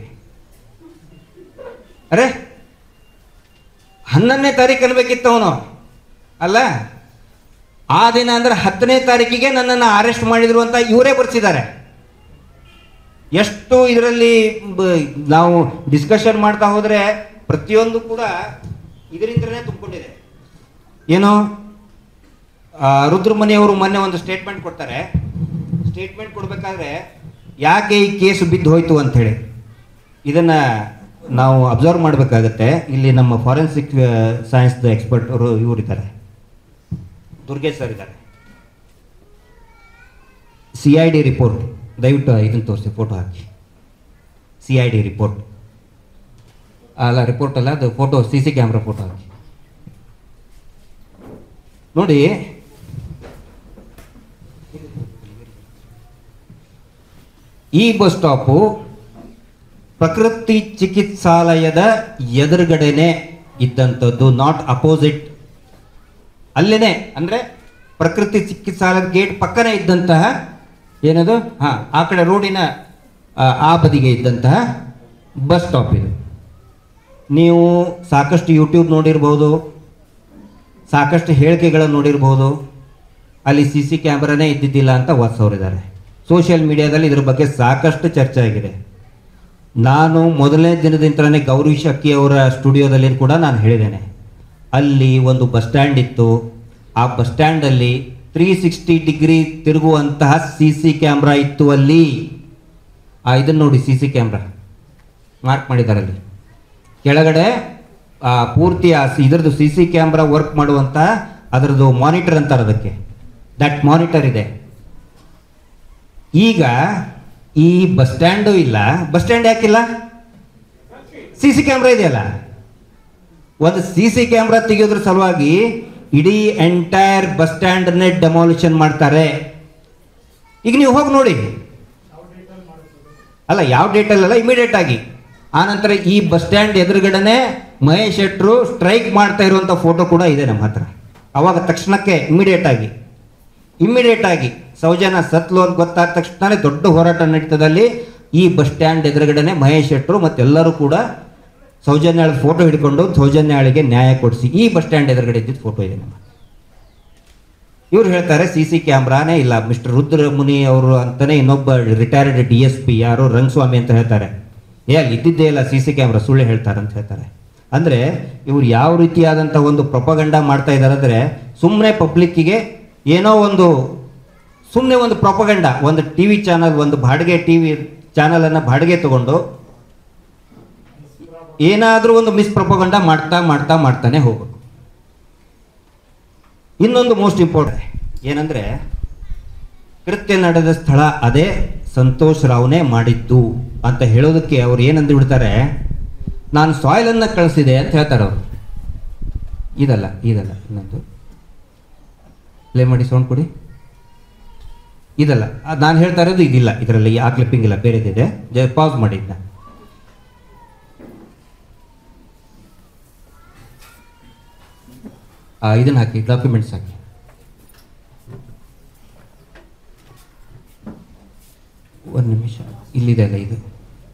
ಅರೆ ಹನ್ನೊಂದನೇ ತಾರೀಕು ಅನ್ಬೇಕಿತ್ತು ಅವನು ಅಲ್ಲ ಆ ದಿನ ಅಂದ್ರೆ ಹತ್ತನೇ ತಾರೀಕಿಗೆ ನನ್ನನ್ನು ಅರೆಸ್ಟ್ ಮಾಡಿದ್ರು ಅಂತ ಇವರೇ ಬರ್ಸಿದ್ದಾರೆ ಎಷ್ಟು ಇದರಲ್ಲಿ ನಾವು ಡಿಸ್ಕಷನ್ ಮಾಡ್ತಾ ಹೋದರೆ ಪ್ರತಿಯೊಂದು ಕೂಡ ಇದರಿಂದಲೇ ತುಂಬಿಕೊಂಡಿದೆ ಏನು ಆ, ರುದ್ರಮಣಿಯವರು ಮೊನ್ನೆ ಒಂದು ಸ್ಟೇಟ್ಮೆಂಟ್ ಕೊಡ್ತಾರೆ ಸ್ಟೇಟ್ಮೆಂಟ್ ಕೊಡಬೇಕಾದ್ರೆ ಯಾಕೆ ಈ ಕೇಸು ಬಿದ್ದು ಹೋಯ್ತು ಅಂತ ಹೇಳಿ ಇದನ್ನ ನಾವು ಅಬ್ಸರ್ವ್ ಮಾಡಬೇಕಾಗತ್ತೆ ಇಲ್ಲಿ ನಮ್ಮ ಫಾರೆನ್ಸಿಕ್ ಸೈನ್ಸ್ದ ಎಕ್ಸ್ಪರ್ಟ್ ಅವರು ಇವರು ಇದ್ದಾರೆ ದುರ್ಗೇಶ್ ಸರ್ ಇದ್ದಾರೆ ಸಿ ಐ ಡಿ ರಿಪೋರ್ಟ್ ದಯವಿಟ್ಟು ಇದನ್ನು ತೋರಿಸಿ ಫೋಟೋ ಹಾಕಿ ಸಿ ಐ ಡಿ ರಿಪೋರ್ಟ್ ಅಲ್ಲ ರಿಪೋರ್ಟ್ ಅಲ್ಲ ಅದು photo C C camera photo ಹಾಕಿ ನೋಡಿ ಈ ಬಸ್ ಸ್ಟಾಪು ಪ್ರಕೃತಿ ಚಿಕಿತ್ಸಾಲಯದ ಎದುರುಗಡೆನೆ ಇದ್ದಂಥದ್ದು ನಾಟ್ ಅಪೋಸಿಟ್ ಅಲ್ಲೇನೆ ಅಂದರೆ ಪ್ರಕೃತಿ ಚಿಕಿತ್ಸಾಲಯದ ಗೇಟ್ ಪಕ್ಕನೇ ಇದ್ದಂತಹ ಏನದು ಹಾಂ ಆ ಕಡೆ ರೋಡಿನ ಆ, ಆ ಬದಿಗೆ ಇದ್ದಂತಹ ಬಸ್ ಸ್ಟಾಪ್ ಇದು ನೀವು ಸಾಕಷ್ಟು ಯೂಟ್ಯೂಬ್ ನೋಡಿರ್ಬೋದು ಸಾಕಷ್ಟು ಹೇಳಿಕೆಗಳನ್ನು ನೋಡಿರ್ಬೋದು ಅಲ್ಲಿ ಸಿ ಸಿ ಕ್ಯಾಮ್ರಾನೇ ಇದ್ದಿದ್ದಿಲ್ಲ ಅಂತ ವಾದಿಸೋರಿದ್ದಾರೆ ಸೋಷಿಯಲ್ ಮೀಡಿಯಾದಲ್ಲಿ ಇದ್ರ ಬಗ್ಗೆ ಸಾಕಷ್ಟು ಚರ್ಚೆ ಆಗಿದೆ ನಾನು ಮೊದಲನೇ ದಿನದಿಂದಲೇ ಗೌರಿ ಶಕ್ಕಿ ಅವರ ಸ್ಟುಡಿಯೋದಲ್ಲಿ ಕೂಡ ನಾನು ಹೇಳಿದ್ದೇನೆ ಅಲ್ಲಿ ಒಂದು ಬಸ್ ಸ್ಟ್ಯಾಂಡ್ ಇತ್ತು ಆ ಬಸ್ ಸ್ಟ್ಯಾಂಡಲ್ಲಿ ತ್ರೀ ಸಿಕ್ಸ್ಟಿ ಡಿಗ್ರಿ ತಿರುಗುವಂತಹ ಸಿ ಸಿ ಕ್ಯಾಮ್ರಾ ಇತ್ತು ಅಲ್ಲಿ ಆ ಇದನ್ನು ನೋಡಿ ಸಿ ಸಿ ಕ್ಯಾಮ್ರಾ ಮಾರ್ಕ್ ಮಾಡಿದ್ದಾರೆ ಅಲ್ಲಿ ಕೆಳಗಡೆ ಆ, ಪೂರ್ತಿ ಆ ಸಿ- ಇದ್ರದ್ದು ಸಿ ಸಿ ಕ್ಯಾಮ್ರಾ ವರ್ಕ್ ಮಾಡುವಂಥ ಅದರದ್ದು ಮಾನಿಟರ್ ಅಂತಾರೆ ಅದಕ್ಕೆ ದಟ್ ಮಾನಿಟರ್ ಇದೆ ಈಗ ಈ ಬಸ್ ಸ್ಟ್ಯಾಂಡು ಇಲ್ಲ ಬಸ್ ಸ್ಟ್ಯಾಂಡ್ ಯಾಕಿಲ್ಲ ಸಿ ಸಿ ಕ್ಯಾಮ್ರಾ ಇದೆಯಲ್ಲ ಒಂದು ಸಿ ಸಿ ಕ್ಯಾಮ್ರಾ ತೆಗೆಯೋದ್ರ ಸಲುವಾಗಿ ಇಡೀ ಎಂಟೈರ್ ಬಸ್ ಸ್ಟ್ಯಾಂಡನ್ನೇ ಡೆಮಾಲಿಷನ್ ಮಾಡ್ತಾರೆ ಈಗ ನೀವು ಹೋಗಿ ನೋಡಿ ಅಲ್ಲ ಯಾವ ಡೇಟಲ್ಲಿ ಅಲ್ಲ ಇಮಿಡಿಯೇಟ್ ಆಗಿ ಆನಂತರ ಈ ಬಸ್ ಸ್ಟ್ಯಾಂಡ್ ಎದುರುಗಡೆನೆ ಮಹೇಶ್ ಶೆಟ್ರು ಸ್ಟ್ರೈಕ್ ಮಾಡ್ತಾ ಇರುವಂಥ ಫೋಟೋ ಕೂಡ ಇದೆ ನಮ್ಮ ಹತ್ರ ಅವಾಗ ತಕ್ಷಣಕ್ಕೆ ಇಮಿಡಿಯೇಟ್ ಆಗಿ ಇಮ್ಮಿಡಿಯೇಟ್ ಆಗಿ ಸೌಜನ್ಯ ಸತ್ಲು ಅಂತ ಗೊತ್ತಾದ ತಕ್ಷಣನೇ ದೊಡ್ಡ ಹೋರಾಟ ನಡೀತದಲ್ಲಿ ಈ ಬಸ್ ಸ್ಟ್ಯಾಂಡ್ ಎದುರುಗಡೆನೆ ಮಹೇಶ್ ಶೆಟ್ರು ಮತ್ತೆಲ್ಲರೂ ಕೂಡ ಸೌಜನ್ಯಾಳ ಫೋಟೋ ಹಿಡ್ಕೊಂಡು ಸೌಜನ್ಯಾಳಿಗೆ ನ್ಯಾಯ ಕೊಡಿಸಿ ಈ ಬಸ್ ಸ್ಟ್ಯಾಂಡ್ ಎದುರುಗಡೆ ಇದ್ದಿದ್ದು ಫೋಟೋ ಇದೆ ನಮ್ಮ ಇವ್ರು ಹೇಳ್ತಾರೆ ಸಿ ಸಿ ಕ್ಯಾಮ್ರಾನೇ ಇಲ್ಲ ಮಿಸ್ಟರ್ ರುದ್ರ ಮುನಿ ಅವರು ಅಂತಾನೆ ಇನ್ನೊಬ್ಬ ರಿಟೈರ್ಡ್ ಡಿ ಎಸ್ ಪಿ ಯಾರು ರಂಗಸ್ವಾಮಿ ಅಂತ ಹೇಳ್ತಾರೆ ಏ ಅಲ್ಲಿ ಇದ್ದಿದ್ದೇ ಇಲ್ಲ ಸಿ ಸಿ ಕ್ಯಾಮ್ರಾ ಸುಳ್ಳು ಹೇಳ್ತಾರೆ ಅಂತ ಹೇಳ್ತಾರೆ ಅಂದರೆ ಇವ್ರು ಯಾವ ರೀತಿಯಾದಂಥ ಒಂದು ಪ್ರೊಪಗಂಡ ಮಾಡ್ತಾ ಇದ್ದಾರೆ ಅಂದರೆ ಸುಮ್ಮನೆ ಪಬ್ಲಿಕ್ಕಿಗೆ ಏನೋ ಒಂದು ಸುಮ್ಮನೆ ಒಂದು ಪ್ರೊಪಗಂಡ ಒಂದು ಟಿ ವಿ ಚಾನಲ್ ಒಂದು ಬಾಡಿಗೆ ಟಿ ವಿ ಚಾನಲನ್ನು ಬಾಡಿಗೆ ತಗೊಂಡು ಏನಾದರೂ ಒಂದು ಮಿಸ್ ಪ್ರೊಪಗಂಡ ಮಾಡ್ತಾ ಮಾಡ್ತಾ ಮಾಡ್ತಾನೆ ಹೋಗಬೇಕು ಇನ್ನೊಂದು ಮೋಸ್ಟ್ ಇಂಪಾರ್ಟೆಂಟ್ ಏನಂದ್ರೆ ಕೃತ್ಯ ನಡೆದ ಸ್ಥಳ ಅದೇ ಸಂತೋಷ್ ರಾವ್ನೇ ಮಾಡಿದ್ದು ಅಂತ ಹೇಳೋದಕ್ಕೆ ಅವ್ರು ಏನಂದು ಬಿಡ್ತಾರೆ ನಾನು ಸಾಯಿಲನ್ನು ಕಳಿಸಿದೆ ಅಂತ ಹೇಳ್ತಾರೆ ಅವರು ಇದಲ್ಲ ಇದಲ್ಲ ಇನ್ನೊಂದು ಪ್ಲೇ ಮಾಡಿ ಸೌಂಡ್ ಕೊಡಿ ಇದಲ್ಲ ನಾನು ಹೇಳ್ತಾ ಇರೋದು ಇದಿಲ್ಲ ಇದರಲ್ಲಿ ಆ ಕ್ಲಿಪ್ಪಿಂಗ್ ಇಲ್ಲ ಬೇರೆದಿದೆ ಜ ಪಾಸ್ ಮಾಡಿ ಇದನ್ನ ಇದನ್ನ ಹಾಕಿ ಡಾಕ್ಯುಮೆಂಟ್ಸ್ ಹಾಕಿ ಒಂದು ನಿಮಿಷ ಇಲ್ಲಿದೆ ಅಲ್ಲ ಇದು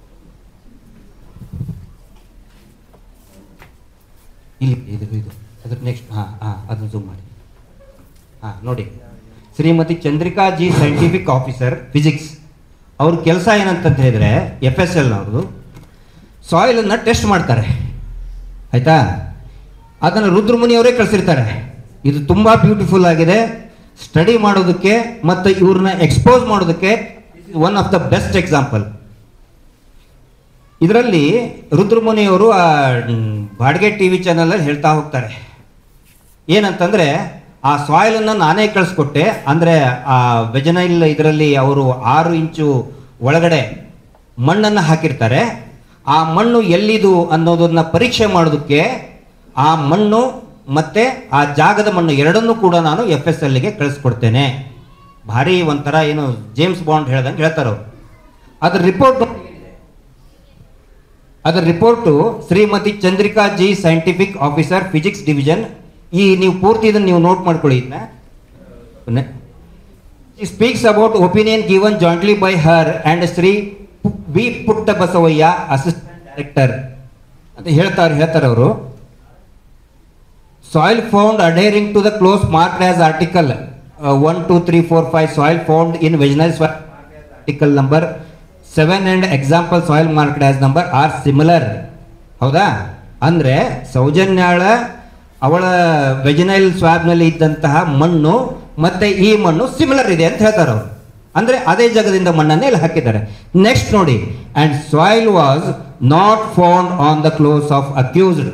ಇಲ್ಲಿ ಇದು ಇದು ಅದ್ರ ನೆಕ್ಸ್ಟ್ ಹಾಂ ಹಾಂ ಅದನ್ನು ಝೂಮ್ ಮಾಡಿ ಹಾಂ ನೋಡಿ Shrimati Chandrika G scientific officer physics ಅವ್ರ ಕೆಲಸ ಏನಂತಂತ ಹೇಳಿದ್ರೆ ಎಫ್ ಎಸ್ ಎಲ್ನವ್ರದ್ದು ಸಾಯಿಲನ್ನು ಟೆಸ್ಟ್ ಮಾಡ್ತಾರೆ ಆಯಿತಾ ಅದನ್ನು ರುದ್ರಮುನಿ ಅವರೇ ಕಳಿಸಿರ್ತಾರೆ ಇದು ತುಂಬ ಬ್ಯೂಟಿಫುಲ್ ಆಗಿದೆ ಸ್ಟಡಿ ಮಾಡೋದಕ್ಕೆ ಮತ್ತು ಇವ್ರನ್ನ ಎಕ್ಸ್ಪೋಸ್ ಮಾಡೋದಕ್ಕೆ one of the best example ಇದರಲ್ಲಿ ರುದ್ರಮುನಿ ಅವರು ಆ ಮ್, ಬಾಡಿಗೆ ಟಿ ವಿ ಚಾನಲಲ್ಲಿ ಹೇಳ್ತಾ ಹೋಗ್ತಾರೆ ಏನಂತಂದರೆ ಆ ಸಾಯಿಲನ್ನು ನಾನೇ ಕಳಿಸ್ಕೊಟ್ಟೆ ಅಂದರೆ ಆ ವೆಜನೈಲ್ ಇದರಲ್ಲಿ ಅವರು ಆರು ಇಂಚು ಒಳಗಡೆ ಮಣ್ಣನ್ನು ಹಾಕಿರ್ತಾರೆ ಆ ಮಣ್ಣು ಎಲ್ಲಿದು ಅನ್ನೋದನ್ನ ಪರೀಕ್ಷೆ ಮಾಡೋದಕ್ಕೆ ಆ ಮಣ್ಣು ಮತ್ತೆ ಆ ಜಾಗದ ಮಣ್ಣು ಎರಡನ್ನೂ ಕೂಡ ನಾನು ಎಫ್ ಎಸ್ ಎಲ್ಗೆ ಕಳಿಸ್ಕೊಡ್ತೇನೆ ಭಾರಿ ಒಂಥರ ಏನು ಜೇಮ್ಸ್ ಬಾಂಡ್ ಹೇಳ್ದಂಗೆ ಹೇಳ್ತಾರೆ ಅವರು ಅದ್ರ ರಿಪೋರ್ಟ್ ಅದರ report Shrimati Chandrika G scientific officer physics division ಈ ನೀವು ಪೂರ್ತಿ ಇದನ್ನು ನೀವು ನೋಟ್ ಮಾಡ್ಕೊಳ್ಳಿ ಇದನ್ನ speaks about opinion given jointly by her and Shri B Putta Basavaiah assistant director ಅಂತ ಹೇಳ್ತಾರೆ ಹೇಳ್ತಾರೆ ಅವರು soil found adhering to the clothes marked as article one two three four five soil found in vaginal article number seven and example soil marked as number R similar ಹೌದಾ ಅಂದ್ರೆ ಸೌಜನ್ಯಾಳ ಅವಳ ವೆಜಿನೈಲ್ ಸ್ವಾಬ್ನಲ್ಲಿ ಇದ್ದಂತಹ ಮಣ್ಣು ಮತ್ತೆ ಈ ಮಣ್ಣು ಸಿಮಿಲರ್ ಇದೆ ಅಂತ ಹೇಳ್ತಾರೆ ಅವರು ಅಂದ್ರೆ ಅದೇ ಜಾಗದಿಂದ ಮಣ್ಣನ್ನೇ ಇಲ್ಲಿ ಹಾಕಿದ್ದಾರೆ ನೆಕ್ಸ್ಟ್ ನೋಡಿ and soil was not found on the clothes of accused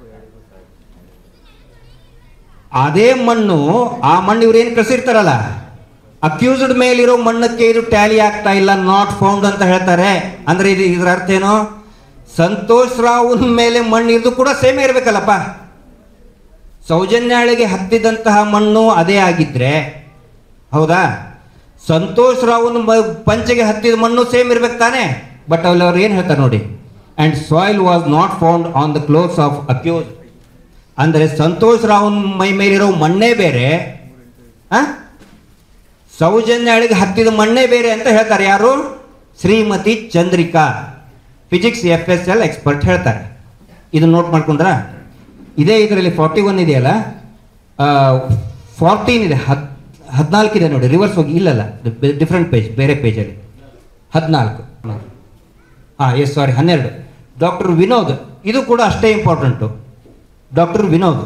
ಅದೇ ಮಣ್ಣು ಆ ಮಣ್ಣು ಇವ್ರು ಏನು ಕಳಿಸಿರ್ತಾರಲ್ಲ ಅಕ್ಯೂಸ್ಡ್ ಮೇಲಿರೋ ಮಣ್ಣಕ್ಕೆ ಇದು ಟ್ಯಾಲಿ ಆಗ್ತಾ ಇಲ್ಲ ನಾಟ್ ಫೌಂಡ್ ಅಂತ ಹೇಳ್ತಾರೆ ಅಂದ್ರೆ ಇದು ಇದ್ರ ಅರ್ಥ ಏನು ಸಂತೋಷ್ ರಾವ್ನ ಮೇಲೆ ಮಣ್ಣು ಇದು ಕೂಡ ಸೇಮ್ ಇರ್ಬೇಕಲ್ಲಪ್ಪ ಸೌಜನ್ಯಾಳಿಗೆ ಹತ್ತಿದಂತಹ ಮಣ್ಣು ಅದೇ ಆಗಿದ್ರೆ ಹೌದಾ ಸಂತೋಷ್ ರಾವ್ನ ಮ- ಪಂಚೆಗೆ ಹತ್ತಿದ ಮಣ್ಣು ಸೇಮ್ ಇರ್ಬೇಕು ತಾನೆ ಬಟ್ ಅಲ್ಲಿ ಅವ್ರು ಏನು ಹೇಳ್ತಾರೆ ನೋಡಿ and soil was not found on the clothes of accused ಅಂದರೆ ಸಂತೋಷ್ ರಾವ್ನ ಮೈ ಮೇಲಿರೋ ಮಣ್ಣೇ ಬೇರೆ ಆ? ಸೌಜನ್ಯಾಳಿಗೆ ಹತ್ತಿದ ಮಣ್ಣೇ ಬೇರೆ ಅಂತ ಹೇಳ್ತಾರೆ ಯಾರು Shrimati Chandrika physics F S L expert ಹೇಳ್ತಾರೆ ಇದನ್ನ ನೋಟ್ ಮಾಡ್ಕೊಂಡ್ರಾ ಇದೇ ಇದರಲ್ಲಿ ಫಾರ್ಟಿ ಒನ್ ಇದೆಯಲ್ಲ ಫಾರ್ಟೀನ್ ಇದೆ ಹದ್ ಹದಿನಾಲ್ಕು ಇದೆ ನೋಡಿ ರಿವರ್ಸ್ ಹೋಗಿ ಇಲ್ಲಲ್ಲ ಡಿಫ್ರೆಂಟ್ ಪೇಜ್ ಬೇರೆ ಪೇಜಲ್ಲಿ ಹದಿನಾಲ್ಕು ಹಾಂ ಎಸ್ ಸಾರಿ ಹನ್ನೆರಡು ಡಾಕ್ಟರ್ ವಿನೋದ್ ಇದು ಕೂಡ ಅಷ್ಟೇ ಇಂಪಾರ್ಟೆಂಟು ಡಾಕ್ಟರ್ ವಿನೋದ್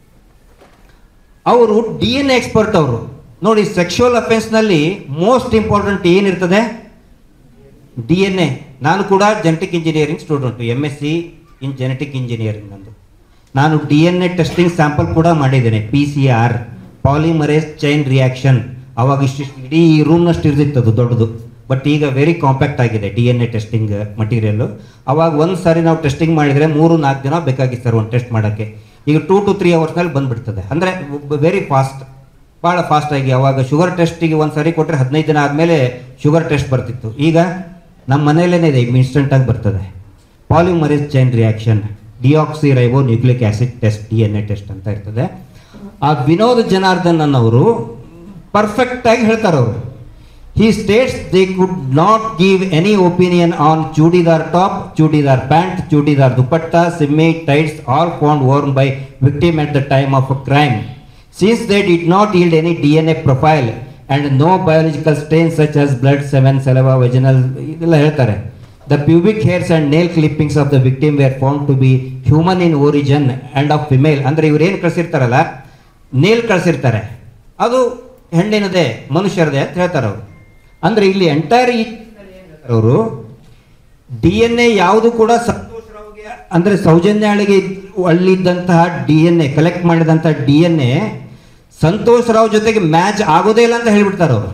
ಅವರು ಡಿ ಎನ್ ಎಕ್ಸ್ಪರ್ಟ್ ಅವರು ನೋಡಿ ಸೆಕ್ಷುವಲ್ ಅಫೆನ್ಸ್ನಲ್ಲಿ ಮೋಸ್ಟ್ ಇಂಪಾರ್ಟೆಂಟ್ ಏನಿರ್ತದೆ ಡಿ ಎನ್ ಎ ನಾನು ಕೂಡ genetic engineering student M S C in genetic engineering ನಂದು ನಾನು D N A testing sample ಕೂಡ ಮಾಡಿದ್ದೇನೆ P C R polymerase chain reaction ಅವಾಗ ಇಷ್ಟಿಷ್ಟು ಇಡೀ ರೂಮ್ನಷ್ಟು ಇರ್ತಿತ್ತು ಅದು ದೊಡ್ಡದು ಬಟ್ ಈಗ ವೆರಿ ಕಾಂಪ್ಯಾಕ್ಟ್ ಆಗಿದೆ D N A testing material ಅವಾಗ ಒಂದು ಸಾರಿ ನಾವು ಟೆಸ್ಟಿಂಗ್ ಮಾಡಿದರೆ ಮೂರು ನಾಲ್ಕು ದಿನ ಬೇಕಾಗಿತ್ತು ಸರ್ ಒಂದು ಟೆಸ್ಟ್ ಮಾಡೋಕ್ಕೆ ಈಗ ಟೂ ಟು ತ್ರೀ ಅವರ್ಸ್ನಲ್ಲಿ ಬಂದುಬಿಡ್ತದೆ ಅಂದರೆ ವೆರಿ ಫಾಸ್ಟ್ ಭಾಳ ಫಾಸ್ಟಾಗಿ ಅವಾಗ ಶುಗರ್ ಟೆಸ್ಟಿಗೆ ಒಂದು ಸರಿ ಕೊಟ್ಟರೆ ಹದಿನೈದು ದಿನ ಆದಮೇಲೆ ಶುಗರ್ ಟೆಸ್ಟ್ ಬರ್ತಿತ್ತು ಈಗ ನಮ್ಮ ಮನೆಯಲ್ಲೇ ಇದೆ ಇನ್ಸ್ಟೆಂಟಾಗಿ ಬರ್ತದೆ polymerase chain reaction deoxyribonucleic acid test D N A test ಅಂತ ಇರ್ತದೆ ಆ ವಿನೋದ್ ಜನಾರ್ದನ್ ಅನ್ನೋರು ಪರ್ಫೆಕ್ಟಾಗಿ ಹೇಳ್ತಾರೆ ಅವರು he states they could not give any opinion on churidar top churidar pant churidar dupatta ಸಿಮ್ಮಿ tights all found worn by victim at the time of a crime. Since they did not yield any DNA profile and no biological stains such as blood, semen, saliva, vaginal ಇದೆಲ್ಲ ಹೇಳ್ತಾರೆ the pubic hairs and nail clippings of the victim were found to be human in origin and of female ಅಂದ್ರೆ ಇವ್ರು ಏನು ಕಳಿಸಿರ್ತಾರಲ್ಲ nail ಕಳಿಸಿರ್ತಾರೆ ಅದು ಹೆಣ್ಣಿನದೇ ಮನುಷ್ಯರದೇ ಅಂತ ಹೇಳ್ತಾರೆ ಅವರು ಅಂದ್ರೆ ಇಲ್ಲಿ ಎಂಟೈರ್ ಅವರು ಡಿ ಎನ್ ಎ ಯಾವುದು ಕೂಡ ಸಂತೋಷ್ ರಾವ್ಗೆ ಅಂದ್ರೆ ಸೌಜನ್ಯಾಳಿಗೆ ಅಲ್ಲಿದ್ದಂತಹ ಡಿ ಎನ್ ಎ ಕಲೆಕ್ಟ್ ಮಾಡಿದಂತಹ D N A Santosh Rao ಜೊತೆಗೆ ಮ್ಯಾಚ್ ಆಗೋದೇ ಇಲ್ಲ ಅಂತ ಹೇಳ್ಬಿಡ್ತಾರೆ ಅವರು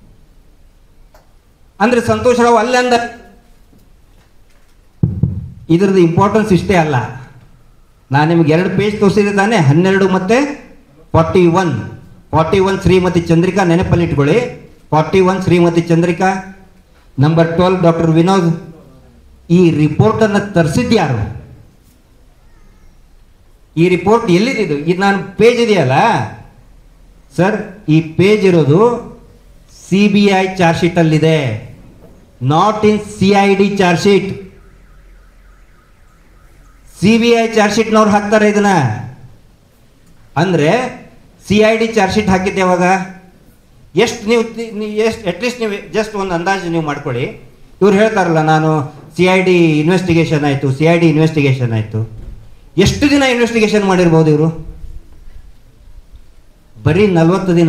ಅಂದ್ರೆ ಸಂತೋಷ್ ರಾವ್ ಅಲ್ಲೇ ಅಂದ ಇದ್ರದ್ದು ಇಂಪಾರ್ಟೆನ್ಸ್ ಇಷ್ಟೇ ಅಲ್ಲ ನಾನು ನಿಮ್ಗೆ ಎರಡು ಪೇಜ್ ತೋರಿಸಿದೆ ತಾನೆ ಹನ್ನೆರಡು ಮತ್ತೆ forty one forty one Shrimati Chandrika ನೆನಪಲ್ಲಿಟ್ಕೊಳ್ಳಿ forty one Shrimati Chandrika number twelve doctor Vinod ಈ ರಿಪೋರ್ಟನ್ನು ತರಿಸಿದ್ದು ಯಾರು ಈ ರಿಪೋರ್ಟ್ ಎಲ್ಲಿದ್ದು ಇದು ನಾನು ಪೇಜ್ ಇದೆಯಲ್ಲ ಸರ್ ಈ ಪೇಜ್ ಇರೋದು ಸಿ ಬಿ ಐ ಚಾರ್ಜ್ ಶೀಟಲ್ಲಿದೆ not in C I D charge sheet C B I charge ಶೀಟ್ನವ್ರು ಹಾಕ್ತಾರೆ ಇದನ್ನ ಅಂದ್ರೆ C I D charge sheet ಹಾಕಿದ್ದೆ ಯಾವಾಗ ಎಷ್ಟು ನೀವು ಎಷ್ಟು ಅಟ್ಲೀಸ್ಟ್ ನೀವು ಜಸ್ಟ್ ಒಂದು ಅಂದಾಜು ನೀವು ಮಾಡ್ಕೊಳ್ಳಿ ಇವ್ರು ಹೇಳ್ತಾರಲ್ಲ ನಾನು ಸಿ ಐ ಡಿ ಇನ್ವೆಸ್ಟಿಗೇಷನ್ ಆಯಿತು ಸಿ ಐ ಡಿ ಇನ್ವೆಸ್ಟಿಗೇಷನ್ ಆಯಿತು ಎಷ್ಟು ದಿನ ಇನ್ವೆಸ್ಟಿಗೇಷನ್ ಮಾಡಿರ್ಬೋದು ಇವರು ಬರೀ ನಲ್ವತ್ತು ದಿನ